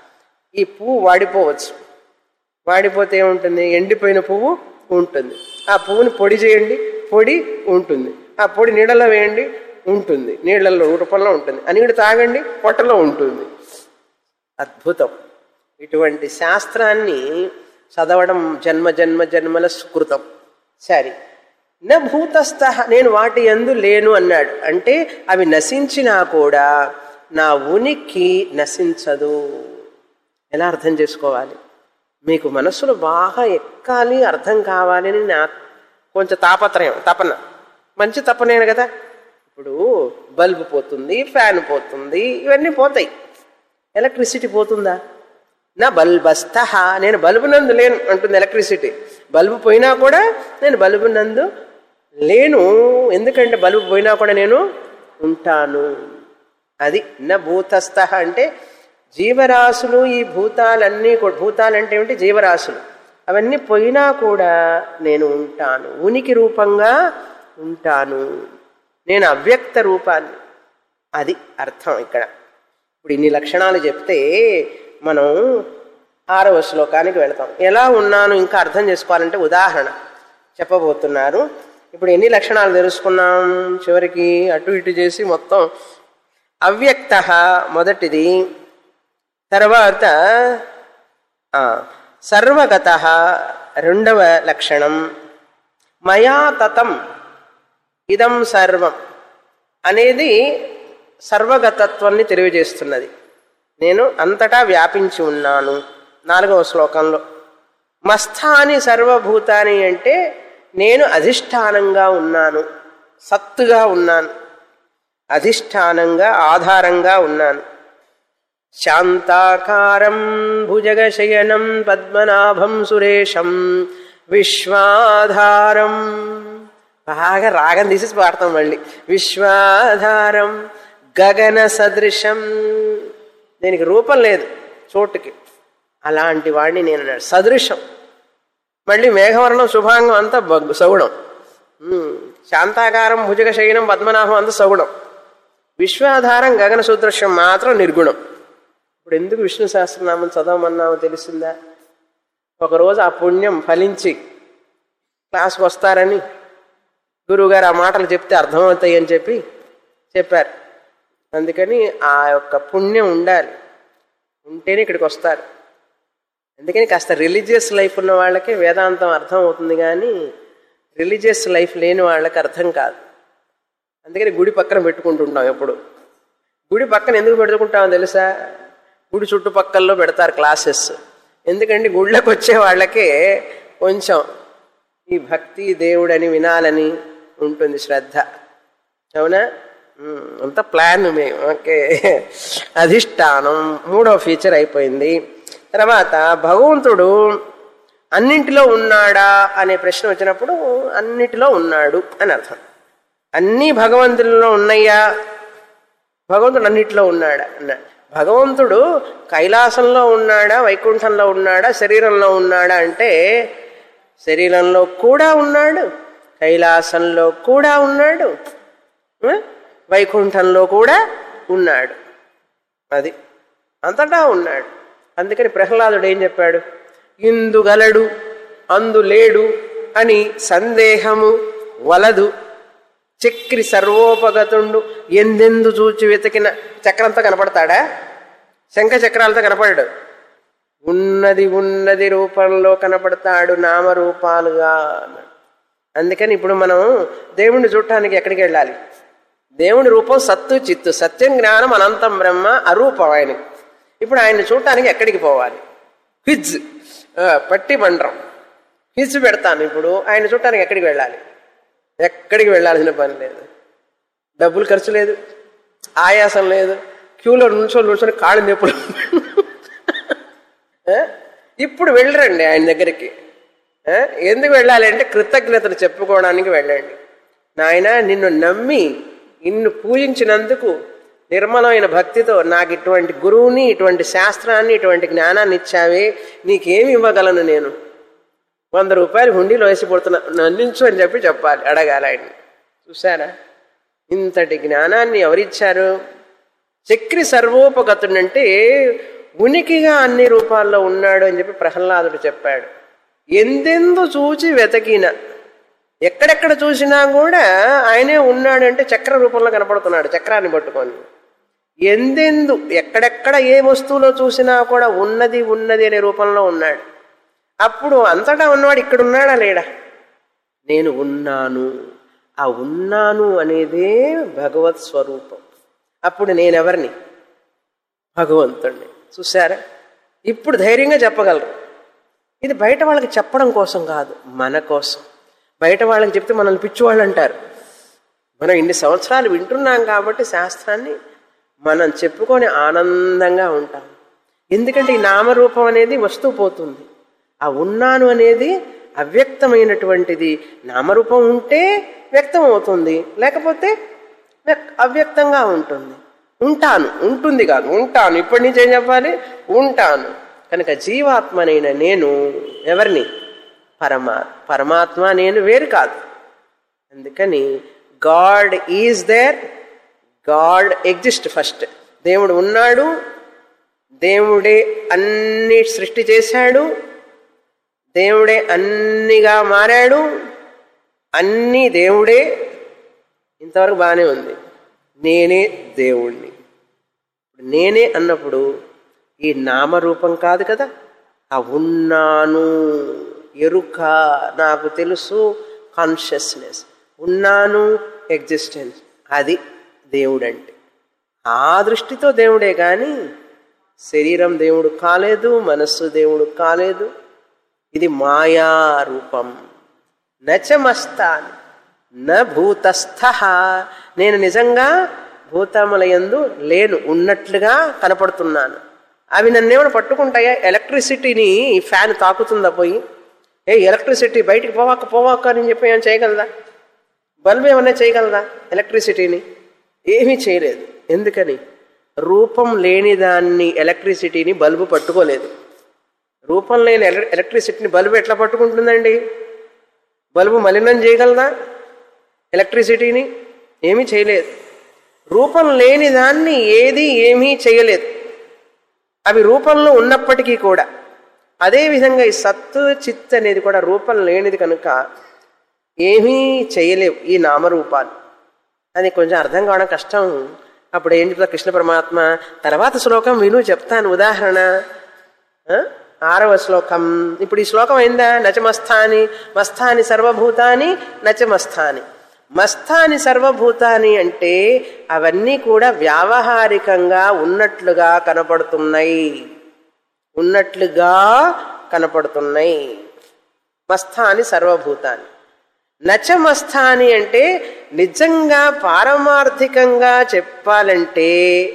ఈ పువ్వు వాడిపోవచ్చు వాడిపోతే ఏముంటుంది ఎండిపోయిన పువ్వు ఉంటుంది ఆ పువ్వుని పొడి చేయండి పొడి ఉంటుంది ఆ పొడి నీళ్ళలో వేయండి ఉంటుంది నీళ్ళల్లో రూపంలో ఉంటుంది ఆ నీళ్ళు తాగండి పొట్టలో ఉంటుంది అద్భుతం ఇటువంటి శాస్త్రాన్ని చదవడం జన్మ జన్మ జన్మల సుకృతం సరే నా భూతస్థ నేను వాటి ఎందు లేను అన్నాడు అంటే అవి నశించినా కూడా నా ఉనికి నశించదు ఎలా అర్థం చేసుకోవాలి మీకు మనసులో బాగా ఎక్కాలి అర్థం కావాలి అని నా కొంచెం తాపత్రయం తపన మంచి తపనే కదా ఇప్పుడు బల్బు పోతుంది ఫ్యాన్ పోతుంది ఇవన్నీ పోతాయి ఎలక్ట్రిసిటీ పోతుందా నా బల్బస్థ నేను బల్బు నందు లేను అంటుంది ఎలక్ట్రిసిటీ బల్బు పోయినా కూడా నేను బల్బు నందు లేను ఎందుకంటే బల్బు పోయినా కూడా నేను ఉంటాను అది న భూతస్థ అంటే జీవరాశులు ఈ భూతాలన్నీ కూడా భూతాలంటే ఏమిటి జీవరాశులు అవన్నీ పోయినా కూడా నేను ఉంటాను ఉనికి రూపంగా ఉంటాను నేను అవ్యక్త రూపాన్ని అది అర్థం ఇక్కడ ఇప్పుడు ఇన్ని లక్షణాలు చెప్తే మనం ఆరవ శ్లోకానికి వెళతాం ఎలా ఉన్నాను ఇంకా అర్థం చేసుకోవాలంటే ఉదాహరణ చెప్పబోతున్నారు ఇప్పుడు ఎన్ని లక్షణాలు తెలుసుకున్నాం చివరికి అటు ఇటు చేసి మొత్తం అవ్యక్త మొదటిది తర్వాత సర్వగత రెండవ లక్షణం మయా తతం ఇదం సర్వం అనేది సర్వగతత్వాన్ని తెలియజేస్తున్నది నేను అంతటా వ్యాపించి ఉన్నాను నాలుగవ శ్లోకంలో మస్థాని సర్వభూతాని అంటే నేను అధిష్టానంగా ఉన్నాను సత్తుగా ఉన్నాను అధిష్టానంగా ఆధారంగా ఉన్నాను శాంతాకారం భుజగశయనం పద్మనాభం సురేశం విశ్వాధారం బాగా రాగం తీసేసి పాడతాం మళ్ళీ విశ్వాధారం గగన సదృశం దీనికి రూపం లేదు చోటుకి అలాంటి వాడిని నేను అన్నాడు సదృశం మళ్ళీ మేఘవర్ణం శుభాంగం అంతా బగ్గు సగుణం శాంతాకారం భుజగ శయనం పద్మనాభం అంతా సగుణం విశ్వాధారం గగన సుదృశ్యం మాత్రం నిర్గుణం ఇప్పుడు ఎందుకు విష్ణు సహస్రనామం చదవమన్నామో తెలిసిందా ఒకరోజు ఆ పుణ్యం ఫలించి క్లాస్కి వస్తారని గురువుగారు ఆ మాటలు చెప్తే అర్థమవుతాయి అని చెప్పి చెప్పారు అందుకని ఆ యొక్క పుణ్యం ఉండాలి ఉంటేనే ఇక్కడికి వస్తారు అందుకని కాస్త రిలీజియస్ లైఫ్ ఉన్న వాళ్ళకి వేదాంతం అర్థం అవుతుంది కానీ రిలీజియస్ లైఫ్ లేని వాళ్ళకి అర్థం కాదు అందుకని గుడి పక్కన పెట్టుకుంటుంటాం ఎప్పుడు గుడి పక్కన ఎందుకు పెట్టుకుంటామో తెలుసా గుడి చుట్టుపక్కల్లో పెడతారు క్లాసెస్ ఎందుకంటే గుళ్ళకి వచ్చే వాళ్ళకే కొంచెం ఈ భక్తి దేవుడని వినాలని ఉంటుంది శ్రద్ధ అవునా అంత ప్లాన్ మేము ఓకే అధిష్టానం మూడో ఫీచర్ అయిపోయింది తర్వాత భగవంతుడు అన్నింటిలో ఉన్నాడా అనే ప్రశ్న వచ్చినప్పుడు అన్నిటిలో ఉన్నాడు అని అర్థం అన్నీ భగవంతుల్లో ఉన్నాయా భగవంతుడు అన్నిటిలో ఉన్నాడా అన్నాడు భగవంతుడు కైలాసంలో ఉన్నాడా వైకుంఠంలో ఉన్నాడా శరీరంలో ఉన్నాడా అంటే శరీరంలో కూడా ఉన్నాడు కైలాసంలో కూడా ఉన్నాడు వైకుంఠంలో కూడా ఉన్నాడు అది అంతటా ఉన్నాడు అందుకని ప్రహ్లాదుడు ఏం చెప్పాడు ఇందుగలడు అందు లేడు అని సందేహము వలదు చక్రి సర్వోపగతుండు ఎందెందు చూచి వెతికిన చక్రంతో కనపడతాడా శంఖ చక్రాలతో కనపడాడు ఉన్నది ఉన్నది రూపంలో కనపడతాడు నామరూపాలుగా అన్నాడు అందుకని ఇప్పుడు మనం దేవుణ్ణి చూడటానికి ఎక్కడికి వెళ్ళాలి దేవుని రూపం సత్తు చిత్తు సత్యం జ్ఞానం అనంతం బ్రహ్మ అరూపం ఆయన ఇప్పుడు ఆయన్ని చూడటానికి ఎక్కడికి పోవాలి క్విజ్ పట్టి మండ్రం క్విజ్ పెడతాను ఇప్పుడు ఆయన చూడటానికి ఎక్కడికి వెళ్ళాలి ఎక్కడికి వెళ్ళాల్సిన పని లేదు డబ్బులు ఖర్చు లేదు ఆయాసం లేదు క్యూలో నిల్చొని నిల్చొని కాళ్ళు నొప్పులు ఇప్పుడు వెళ్ళరండి ఆయన దగ్గరికి ఎందుకు వెళ్ళాలి అంటే కృతజ్ఞతలు చెప్పుకోవడానికి వెళ్ళండి నాయన నిన్ను నమ్మి నిన్ను పూజించినందుకు నిర్మలమైన భక్తితో నాకు ఇటువంటి గురువుని ఇటువంటి శాస్త్రాన్ని ఇటువంటి జ్ఞానాన్ని ఇచ్చావే నీకేమి ఇవ్వగలను నేను వంద రూపాయలు హుండీలో వేసి పడుతున్నా నందించు అని చెప్పి చెప్పాలి అడగాలి ఆయన చూసారా ఇంతటి జ్ఞానాన్ని ఎవరిచ్చారు చక్రి సర్వోపగతుడంటే ఉనికిగా అన్ని రూపాల్లో ఉన్నాడు అని చెప్పి ప్రహ్లాదుడు చెప్పాడు ఎందెందు చూచి వెతకిన ఎక్కడెక్కడ చూసినా కూడా ఆయనే ఉన్నాడంటే చక్ర రూపంలో కనపడుతున్నాడు చక్రాన్ని పట్టుకొని ఎందెందు ఎక్కడెక్కడ ఏ వస్తువులో చూసినా కూడా ఉన్నది ఉన్నది అనే రూపంలో ఉన్నాడు అప్పుడు అంతటా ఉన్నవాడు ఇక్కడ ఉన్నాడా లేడా నేను ఉన్నాను ఆ ఉన్నాను అనేదే భగవత్ స్వరూపం అప్పుడు నేనెవరిని భగవంతుణ్ణి చూసారా ఇప్పుడు ధైర్యంగా చెప్పగలరు ఇది బయట వాళ్ళకి చెప్పడం కోసం కాదు మన కోసం బయట వాళ్ళకి చెప్తే మనల్ని పిచ్చివాళ్ళు అంటారు మనం ఇన్ని సంవత్సరాలు వింటున్నాం కాబట్టి శాస్త్రాన్ని మనం చెప్పుకొని ఆనందంగా ఉంటాం ఎందుకంటే ఈ నామరూపం అనేది వస్తూ పోతుంది ఆ ఉన్నాను అనేది అవ్యక్తమైనటువంటిది నామరూపం ఉంటే వ్యక్తం అవుతుంది లేకపోతే వ్యక్- అవ్యక్తంగా ఉంటుంది ఉంటాను ఉంటుంది కాదు ఉంటాను ఇప్పటి నుంచి ఏం చెప్పాలి ఉంటాను కనుక జీవాత్మనైన నేను ఎవరిని పరమా పరమాత్మ నేను వేరు కాదు అందుకని God is there God exist first దేవుడు ఉన్నాడు దేవుడే అన్ని సృష్టి చేశాడు దేవుడే అన్నిగా మారాడు అన్నీ దేవుడే ఇంతవరకు బాగానే ఉంది నేనే దేవుణ్ణి ఇప్పుడు నేనే అన్నప్పుడు ఈ నామరూపం కాదు కదా ఆ ఉన్నాను ఎరుక నాకు తెలుసు కాన్షియస్నెస్ ఉన్నాను ఎగ్జిస్టెన్స్ అది దేవుడు అంటే ఆ దృష్టితో దేవుడే కానీ శరీరం దేవుడు కాలేదు మనస్సు దేవుడు కాలేదు ఇది మాయా రూపం నచమస్తాన్ న భూతస్థ నేను నిజంగా భూతములయందు లేను ఉన్నట్లుగా కనపడుతున్నాను అవి నన్నేమైనా పట్టుకుంటాయా ఎలక్ట్రిసిటీని ఈ ఫ్యాన్ తాకుతుందా పోయి ఏ ఎలక్ట్రిసిటీ బయటికి పోవాక పోవాక అని చెప్పి ఏమైనా చేయగలదా బల్బ్ ఏమన్నా చేయగలదా ఎలక్ట్రిసిటీని ఏమీ చేయలేదు ఎందుకని రూపం లేని దాన్ని ఎలక్ట్రిసిటీని బల్బు పట్టుకోలేదు రూపం లేని ఎల- ఎలక్ట్రిసిటీని బల్బు ఎట్లా పట్టుకుంటుందండి బల్బు మలినం చేయగలదా ఎలక్ట్రిసిటీని ఏమీ చేయలేదు రూపం లేని దాన్ని ఏది ఏమీ చేయలేదు అవి రూపంలో ఉన్నప్పటికీ కూడా అదేవిధంగా ఈ సత్తు చిత్ అనేది కూడా రూపం లేనిది కనుక ఏమీ చేయలేవు ఈ నామరూపాలు అది కొంచెం అర్థం కావడం కష్టం అప్పుడు ఏం చెప్తా కృష్ణ పరమాత్మ తర్వాత శ్లోకం విను చెప్తాను ఉదాహరణ ఆ? ఆరవ శ్లోకం ఇప్పుడు ఈ శ్లోకం అయిందా నచమస్థాని మస్థాని సర్వభూతాని నచమస్థాని మస్థాని సర్వభూతాని అంటే అవన్నీ కూడా వ్యావహారికంగా ఉన్నట్లుగా కనపడుతున్నాయి ఉన్నట్లుగా కనపడుతున్నాయి మస్థాని సర్వభూతాన్ని నచమస్థాని అంటే నిజంగా పారమార్థికంగా చెప్పాలంటే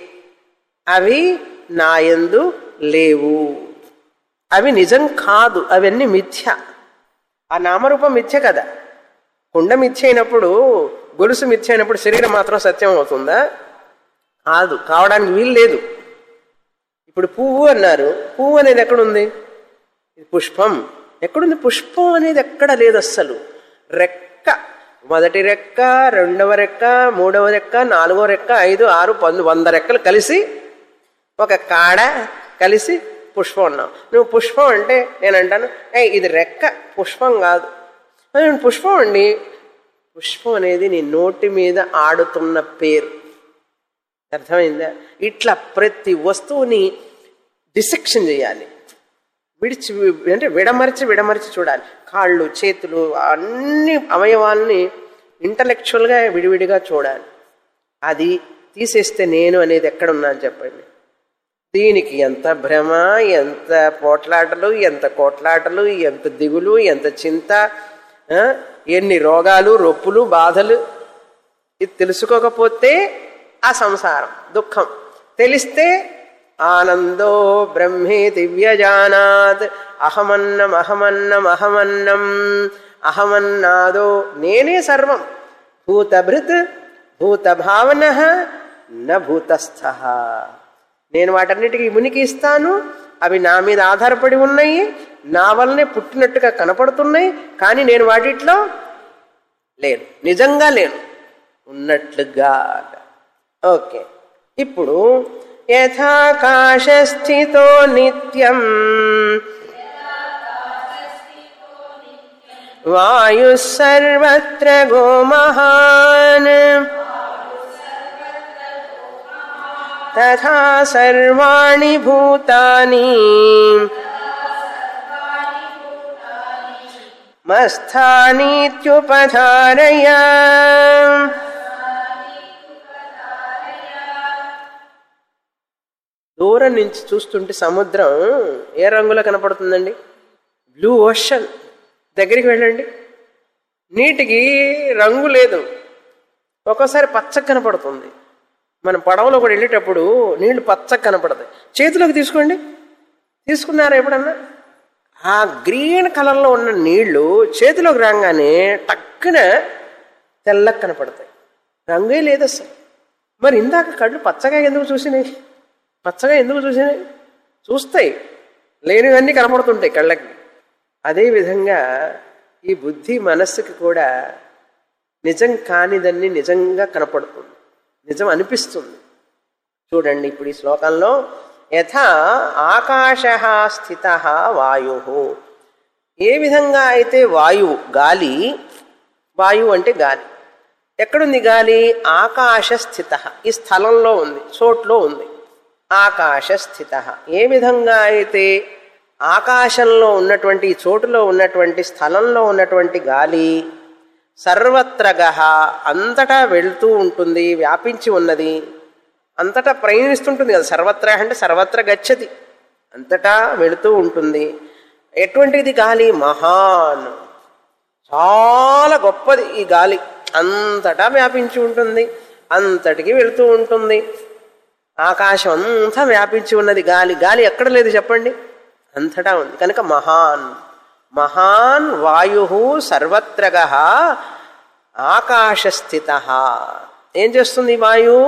అవి నాయందు లేవు అవి నిజం కాదు అవన్నీ మిథ్య ఆ నామరూపం మిథ్య కదా కుండ మిథ్య అయినప్పుడు గొలుసు మిథ్య అయినప్పుడు శరీరం మాత్రం సత్యం అవుతుందా కాదు కావడానికి వీలు లేదు ఇప్పుడు పువ్వు అన్నారు పువ్వు అనేది ఎక్కడుంది ఇది పుష్పం ఎక్కడుంది పుష్పం అనేది ఎక్కడ లేదు అస్సలు రెక్క మొదటి రెక్క రెండవ రెక్క మూడవ రెక్క నాలుగవ రెక్క ఐదు ఆరు పందు వంద రెక్కలు కలిసి ఒక కాడ కలిసి పుష్పం అన్నావు నువ్వు పుష్పం అంటే నేను అంటాను ఏ ఇది రెక్క పుష్పం కాదు "ఆ, నేను పుష్పం అండి పుష్పం అనేది నీ నోటి మీద ఆడుతున్న పేరు అర్థమైందా ఇట్లా ప్రతి వస్తువుని డిసెక్షన్ చేయాలి విడిచి అంటే విడమరిచి విడమరిచి చూడాలి కాళ్ళు చేతులు అన్ని అవయవాల్ని ఇంటలెక్చువల్గా విడివిడిగా చూడాలి అది తీసేస్తే నేను అనేది ఎక్కడున్నా అని చెప్పండి దీనికి ఎంత భ్రమ ఎంత పోట్లాటలు ఎంత కోట్లాటలు ఎంత దిగులు ఎంత చింత ఆ, ఎన్ని రోగాలు రొప్పులు బాధలు ఇది తెలుసుకోకపోతే ఆ సంసారం దుఃఖం తెలిస్తే ఆనందో బ్రహ్మే దివ్యజానాత్ అహమన్నం అహమన్నం అహమన్నం అహమన్నాదో నేనే సర్వం భూతభృత్ భూతభావన న భూతస్థ నేను వాటన్నిటికీ మునికి ఇస్తాను అవి నా మీద ఆధారపడి ఉన్నాయి నా వల్లనే పుట్టినట్టుగా కనపడుతున్నాయి కానీ నేను వాటిట్లో లేను నిజంగా లేను ఉన్నట్లుగా ఓకే ఇప్పుడు యథాకాశస్థితో నిత్యం వాయు సర్వత్ర గోమహాన్ తథా సర్వాణి భూతాని మస్థానీత్యుపధారయ దూరం నుంచి చూస్తుంటే సముద్రం ఏ రంగులో కనపడుతుందండి బ్లూ ఓషన్ దగ్గరికి వెళ్ళండి నీటికి రంగు లేదు ఒక్కోసారి పచ్చగా కనపడుతుంది మనం పడవలో కూడా వెళ్ళేటప్పుడు నీళ్లు పచ్చగా కనపడతాయి చేతిలోకి తీసుకోండి తీసుకున్నారా ఎప్పుడన్నా ఆ గ్రీన్ కలర్లో ఉన్న నీళ్లు చేతిలోకి రాగానే టక్కున తెల్లగా కనపడతాయి రంగే లేదు అసలు మరి ఇందాక కళ్ళు పచ్చగా ఎందుకు చూసినాయి పచ్చగా ఎందుకు చూసినాయి చూస్తాయి లేనివన్నీ కనపడుతుంటాయి కళ్ళకి అదేవిధంగా ఈ బుద్ధి మనస్సుకి కూడా నిజం కానిదన్నీ నిజంగా కనపడుతుంది నిజం అనిపిస్తుంది చూడండి ఇప్పుడు ఈ శ్లోకంలో యథా ఆకాశ స్థిత వాయు ఏ విధంగా అయితే వాయువు గాలి వాయువు అంటే గాలి ఎక్కడుంది గాలి ఆకాశ స్థిత ఈ స్థలంలో ఉంది చోట్లో ఉంది ఆకాశ స్థిత ఏ విధంగా అయితే ఆకాశంలో ఉన్నటువంటి ఈ చోటులో ఉన్నటువంటి స్థలంలో ఉన్నటువంటి గాలి సర్వత్రగ అంతటా వెళ్తూ ఉంటుంది వ్యాపించి ఉన్నది అంతటా ప్రయాణిస్తుంటుంది కదా సర్వత్ర అంటే సర్వత్ర గచ్చతి అంతటా వెళుతూ ఉంటుంది ఎటువంటిది గాలి మహాన్ చాలా గొప్పది ఈ గాలి అంతటా వ్యాపించి ఉంటుంది అంతటికి వెళుతూ ఉంటుంది ఆకాశం అంతా వ్యాపించి ఉన్నది గాలి గాలి ఎక్కడ లేదు చెప్పండి అంతటా ఉంది కనుక మహాన్ మహాన్ వాయు సర్వత్రగ ఆకాశస్థిత ఏం చేస్తుంది ఈ వాయువు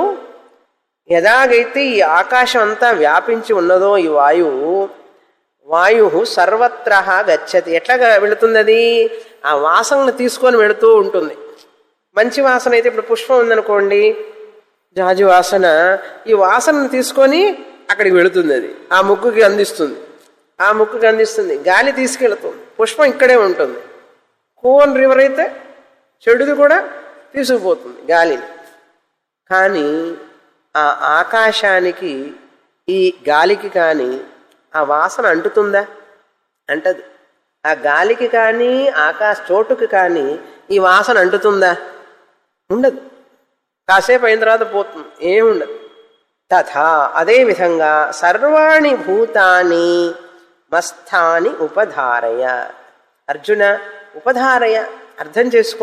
ఎలాగైతే ఈ ఆకాశం అంతా వ్యాపించి ఉన్నదో ఈ వాయువు వాయు సర్వత్ర గచ్చతి ఎట్లా వెళుతుంది అది ఆ వాసనను తీసుకొని వెళుతూ ఉంటుంది మంచి వాసన అయితే ఇప్పుడు పుష్పం ఉందనుకోండి జాజి వాసన ఈ వాసనను తీసుకొని అక్కడికి వెళుతుంది అది ఆ ముక్కుకి అందిస్తుంది ఆ ముక్కుకి అందిస్తుంది గాలి తీసుకెళ్తుంది పుష్పం ఇక్కడే ఉంటుంది కోవన్ రివర్ అయితే చెడుది కూడా తీసుకుపోతుంది గాలిని కానీ ఆ ఆకాశానికి ఈ గాలికి కానీ ఆ వాసన అంటుతుందా అంటదు ఆ గాలికి కానీ ఆకాశ చోటుకి కానీ ఈ వాసన అంటుతుందా ఉండదు కాసేపు అయిన తర్వాత పోతుంది ఏముండదు తథా అదేవిధంగా సర్వాణి భూతాని మస్థాని ఉపధారయ అర్జున ఉపధారయ అర్థం చేసుకో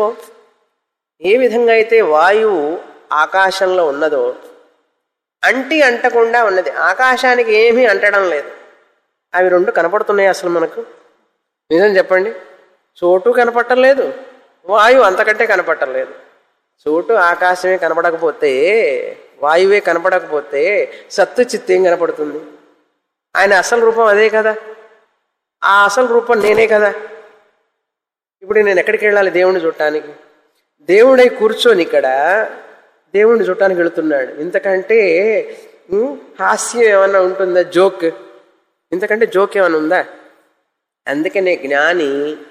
ఏ విధంగా అయితే వాయువు ఆకాశంలో ఉన్నదో అంటి అంటకుండా ఉన్నది ఆకాశానికి ఏమీ అంటడం లేదు అవి రెండు కనపడుతున్నాయి అసలు మనకు నిజం చెప్పండి చోటు కనపట్టలేదు వాయువు అంతకంటే కనపట్టలేదు చోటు ఆకాశమే కనపడకపోతే వాయువే కనపడకపోతే సత్తు చిత్తేం కనపడుతుంది ఆయన అసలు రూపం అదే కదా ఆ అసలు రూపం నేనే కదా ఇప్పుడు నేను ఎక్కడికి వెళ్ళాలి దేవుణ్ణి చూడటానికి దేవుడై కూర్చొని ఇక్కడ దేవుణ్ణి చూడటానికి వెళుతున్నాడు ఇంతకంటే ఉమ్, హాస్యం ఏమన్నా ఉంటుందా జోక్ ఇంతకంటే జోక్ ఏమైనా ఉందా అందుకనే జ్ఞాని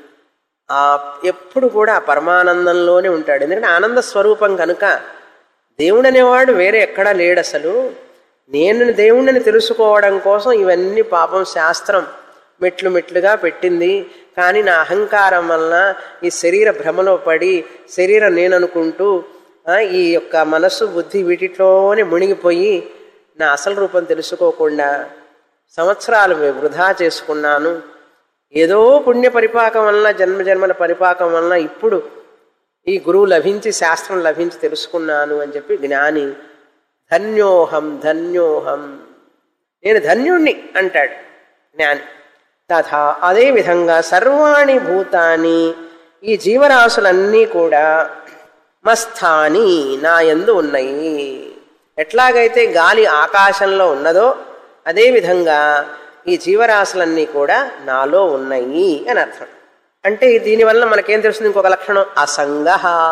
ఆ ఎప్పుడు కూడా ఆ పరమానందంలోనే ఉంటాడు ఎందుకంటే ఆనంద స్వరూపం కనుక దేవుడు అనేవాడు వేరే ఎక్కడా లేడు అసలు నేను దేవుణ్ణిని తెలుసుకోవడం కోసం ఇవన్నీ పాపం శాస్త్రం మెట్లు మెట్లుగా పెట్టింది కానీ నా అహంకారం వలన ఈ శరీర భ్రమలో పడి శరీరం నేననుకుంటూ ఆ, ఈ యొక్క మనస్సు బుద్ధి వీటిలోనే మునిగిపోయి నా అసలు రూపం తెలుసుకోకుండా సంవత్సరాలు వృధా చేసుకున్నాను ఏదో పుణ్య పరిపాకం వలన జన్మ జన్మల పరిపాకం వలన ఇప్పుడు ఈ గురువు లభించి శాస్త్రం లభించి తెలుసుకున్నాను అని చెప్పి జ్ఞాని ధన్యోహం ధన్యోహం నేను ధన్యుణ్ణి అంటాడు జ్ఞాని తథా అదేవిధంగా సర్వాణి భూతాని ఈ జీవరాశులన్నీ కూడా మస్థాని నా యందు ఉన్నాయి ఎట్లాగైతే గాలి ఆకాశంలో ఉన్నదో అదేవిధంగా ఈ జీవరాశులన్నీ కూడా నాలో ఉన్నాయి అని అర్థం అంటే దీనివల్ల మనకేం తెలుస్తుంది ఇంకొక లక్షణం అసంగ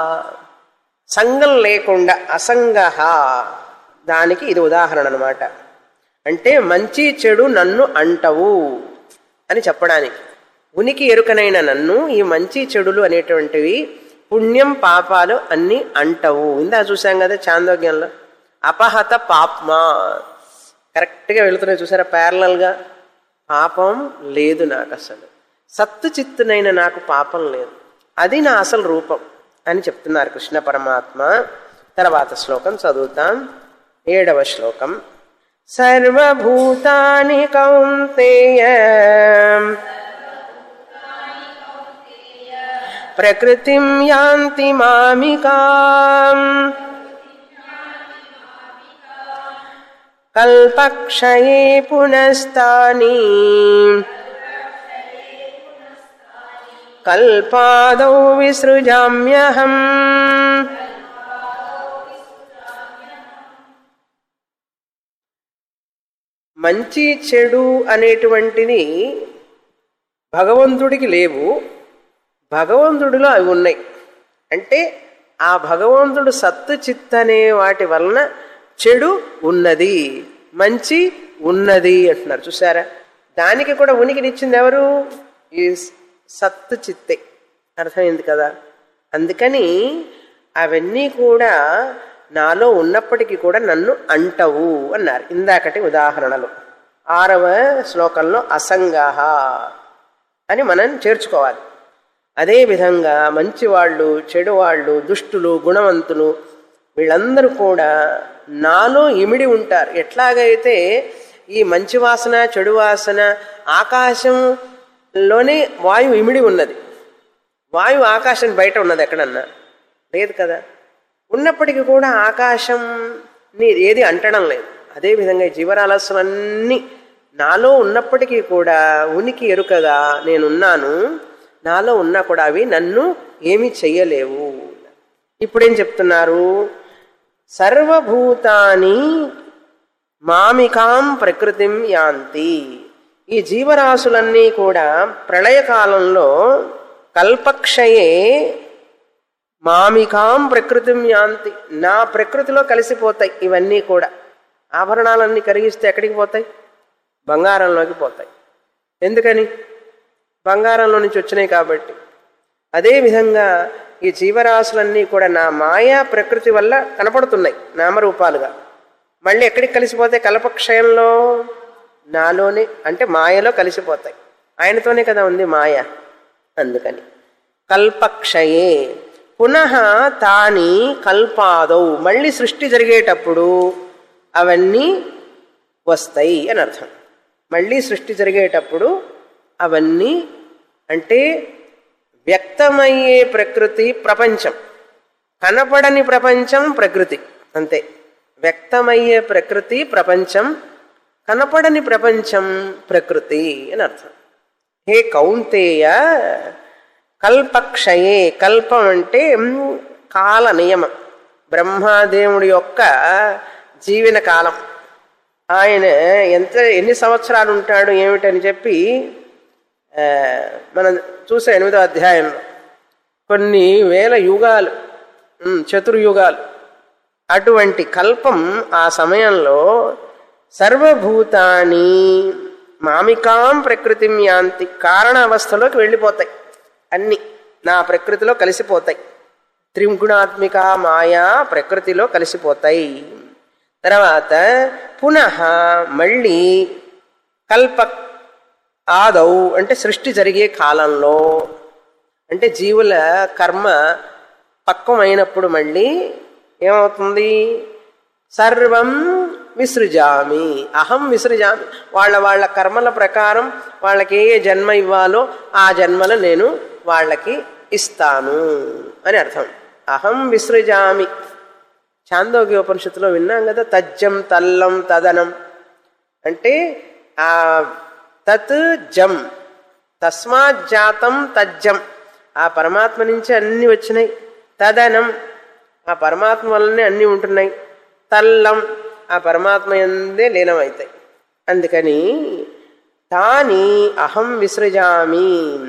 సంగం లేకుండా అసంగ దానికి ఇది ఉదాహరణ అనమాట అంటే మంచి చెడు నన్ను అంటవు అని చెప్పడానికి ఉనికి ఎరుకనైన నన్ను ఈ మంచి చెడులు అనేటువంటివి పుణ్యం పాపాలు అన్నీ అంటవు ఇందా చూసాం కదా చాందోగ్యంలో అపహత పాప్మా కరెక్ట్గా వెళుతున్నాయి చూసారా ప్యారలల్గా పాపం లేదు నాకు అసలు సత్తు చిత్తునైన నాకు పాపం లేదు అది నా అసలు రూపం అని చెప్తున్నారు కృష్ణ పరమాత్మ తర్వాత శ్లోకం చదువుతాం ఏడవ శ్లోకం సర్వభూతాని కౌంతేయ ప్రకృతిం యాంతి మామికాం కల్పక్షయే పునస్తాని కల్పాదౌ విసృజామ్యహం మంచి చెడు అనేటువంటిది భగవంతుడికి లేవు భగవంతుడిలో అవి ఉన్నాయి అంటే ఆ భగవంతుడు సత్తు చిత్ అనే వాటి వలన చెడు ఉన్నది మంచి ఉన్నది అంటున్నారు చూసారా దానికి కూడా ఉనికినిచ్చింది ఎవరు ఈ సత్తు చిత్తే అర్థమైంది కదా అందుకని అవన్నీ కూడా నాలో ఉన్నప్పటికీ కూడా నన్ను అంటవు అన్నారు ఇందాకటి ఉదాహరణలు ఆరవ శ్లోకంలో అసంగాహ అని మనం చేర్చుకోవాలి అదేవిధంగా మంచివాళ్ళు చెడువాళ్ళు దుష్టులు గుణవంతులు వీళ్ళందరూ కూడా నాలో ఇమిడి ఉంటారు ఎట్లాగైతే ఈ మంచి వాసన చెడు వాసన ఆకాశంలోనే వాయువు ఇమిడి ఉన్నది వాయువు ఆకాశం బయట ఉన్నది ఎక్కడన్నా లేదు కదా ఉన్నప్పటికీ కూడా ఆకాశంని ఏది అంటడం లేదు అదేవిధంగా ఈ జీవరాలస్సులన్నీ నాలో ఉన్నప్పటికీ కూడా ఉనికి ఎరుకగా నేనున్నాను నాలో ఉన్నా కూడా అవి నన్ను ఏమీ చెయ్యలేవు ఇప్పుడేం చెప్తున్నారు సర్వభూతాని మామికాం ప్రకృతిం యాంతి ఈ జీవరాశులన్నీ కూడా ప్రళయకాలంలో కల్పక్షయే మామికాం ప్రకృతిం యాంతి నా ప్రకృతిలో కలిసిపోతాయి ఇవన్నీ కూడా ఆభరణాలన్నీ కరిగిస్తే ఎక్కడికి పోతాయి బంగారంలోకి పోతాయి ఎందుకని బంగారంలో నుంచి వచ్చినాయి కాబట్టి అదేవిధంగా ఈ జీవరాశులన్నీ కూడా నా మాయా ప్రకృతి వల్ల కనపడుతున్నాయి నామరూపాలుగా మళ్ళీ ఎక్కడికి కలిసిపోతాయి కల్పక్షయంలో నాలోనే అంటే మాయలో కలిసిపోతాయి ఆయనతోనే కదా ఉంది మాయ అందుకని కల్పక్షయే పునః తాని కల్పాదౌ మళ్ళీ సృష్టి జరిగేటప్పుడు అవన్నీ వస్తాయి అని అర్థం మళ్ళీ సృష్టి జరిగేటప్పుడు అవన్నీ అంటే వ్యక్తమయ్యే ప్రకృతి ప్రపంచం కనపడని ప్రపంచం ప్రకృతి అంతే వ్యక్తమయ్యే ప్రకృతి ప్రపంచం కనపడని ప్రపంచం ప్రకృతి అని అర్థం హే కౌంతేయ కల్పక్షయే కల్పం అంటే కాల నియమం బ్రహ్మదేవుడి యొక్క జీవన కాలం ఆయన ఎంత ఎన్ని సంవత్సరాలు ఉంటాడు ఏమిటని చెప్పి మనం చూసే ఎనిమిదో అధ్యాయంలో కొన్ని వేల యుగాలు చతుర్యుగాలు అటువంటి కల్పం ఆ సమయంలో సర్వభూతాన్ని మామికాం ప్రకృతిం యాంతి కారణ అవస్థలోకి వెళ్ళిపోతాయి అన్ని నా ప్రకృతిలో కలిసిపోతాయి త్రిగుణాత్మిక మాయా ప్రకృతిలో కలిసిపోతాయి తర్వాత పునః మళ్ళీ కల్ప ఆదౌ అంటే సృష్టి జరిగే కాలంలో అంటే జీవుల కర్మ పక్వమైనప్పుడు మళ్ళీ ఏమవుతుంది సర్వం విసృజామి అహం విసృజామి వాళ్ళ వాళ్ళ కర్మల ప్రకారం వాళ్ళకి ఏ జన్మ ఇవ్వాలో ఆ జన్మలు నేను వాళ్ళకి ఇస్తాను అని అర్థం అహం విసృజామి చాందోగ్య ఉపనిషత్తులో విన్నాం కదా తజ్జం తల్లం తదనం అంటే ఆ తత్ జం తస్మాత్ జాతం తజ్జం ఆ పరమాత్మ నుంచి అన్నీ వచ్చినాయి తదనం ఆ పరమాత్మ వల్లనే అన్నీ ఉంటున్నాయి తల్లం ఆ పరమాత్మ ఎందే లీనమవుతాయి అందుకని తాని అహం విసృజామి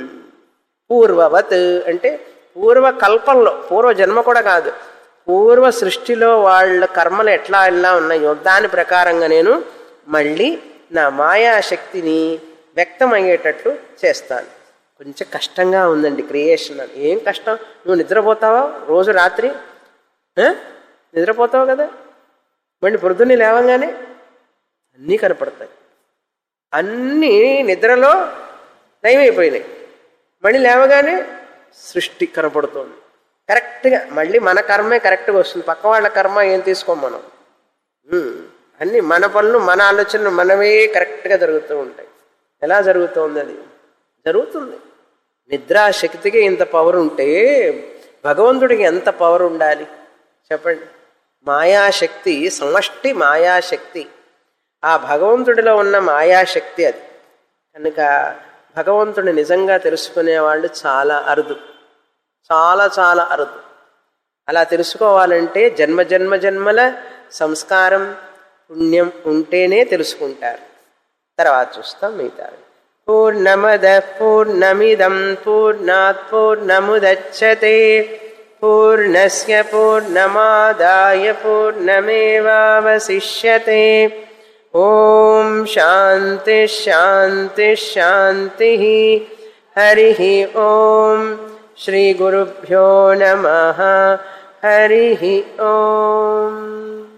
పూర్వవత్ అంటే పూర్వ కల్పంలో పూర్వ జన్మ కూడా కాదు పూర్వ సృష్టిలో వాళ్ళ కర్మలు ఎట్లా ఎలా ఉన్నాయో దాని ప్రకారంగా నేను మళ్ళీ నా మాయాశక్తిని వ్యక్తమయ్యేటట్లు చేస్తాను కొంచెం కష్టంగా ఉందండి క్రియేషన్ అని ఏం కష్టం నువ్వు నిద్రపోతావా రోజు రాత్రి ఆ? నిద్రపోతావు కదా మళ్ళీ పొద్దున్నే లేవంగానే అన్నీ కనపడతాయి అన్నీ నిద్రలో నయమైపోయినాయి మళ్ళీ లేవగానే సృష్టి కనపడుతుంది కరెక్ట్గా మళ్ళీ మన కర్మే కరెక్ట్గా వస్తుంది పక్క వాళ్ళ కర్మ ఏం తీసుకోం మనం ఉమ్, అన్ని మన పనులు మన ఆలోచనలు మనవే కరెక్ట్గా జరుగుతూ ఉంటాయి ఎలా జరుగుతోంది అది జరుగుతుంది నిద్రాశక్తికి ఇంత పవర్ ఉంటే భగవంతుడికి ఎంత పవర్ ఉండాలి చెప్పండి మాయాశక్తి సమష్టి మాయాశక్తి ఆ భగవంతుడిలో ఉన్న మాయాశక్తి అది కనుక భగవంతుడిని నిజంగా తెలుసుకునే వాళ్ళు చాలా అరుదు చాలా చాలా అరుదు అలా తెలుసుకోవాలంటే జన్మ జన్మ జన్మల సంస్కారం పుణ్యం ఉంటేనే తెలుసుకుంటారు తర్వాత చూస్తాం మిగతా పూర్ణమద పూర్ణమిదం పూర్ణాత్ పూర్ణముదచ్చతే పూర్ణస్య పూర్ణమాదాయ పూర్ణమేవావశిష్యతే ఓం శాంతి శాంతి శాంతి హరి ఓం శ్రీ గురుభ్యో నమ హరి ఓం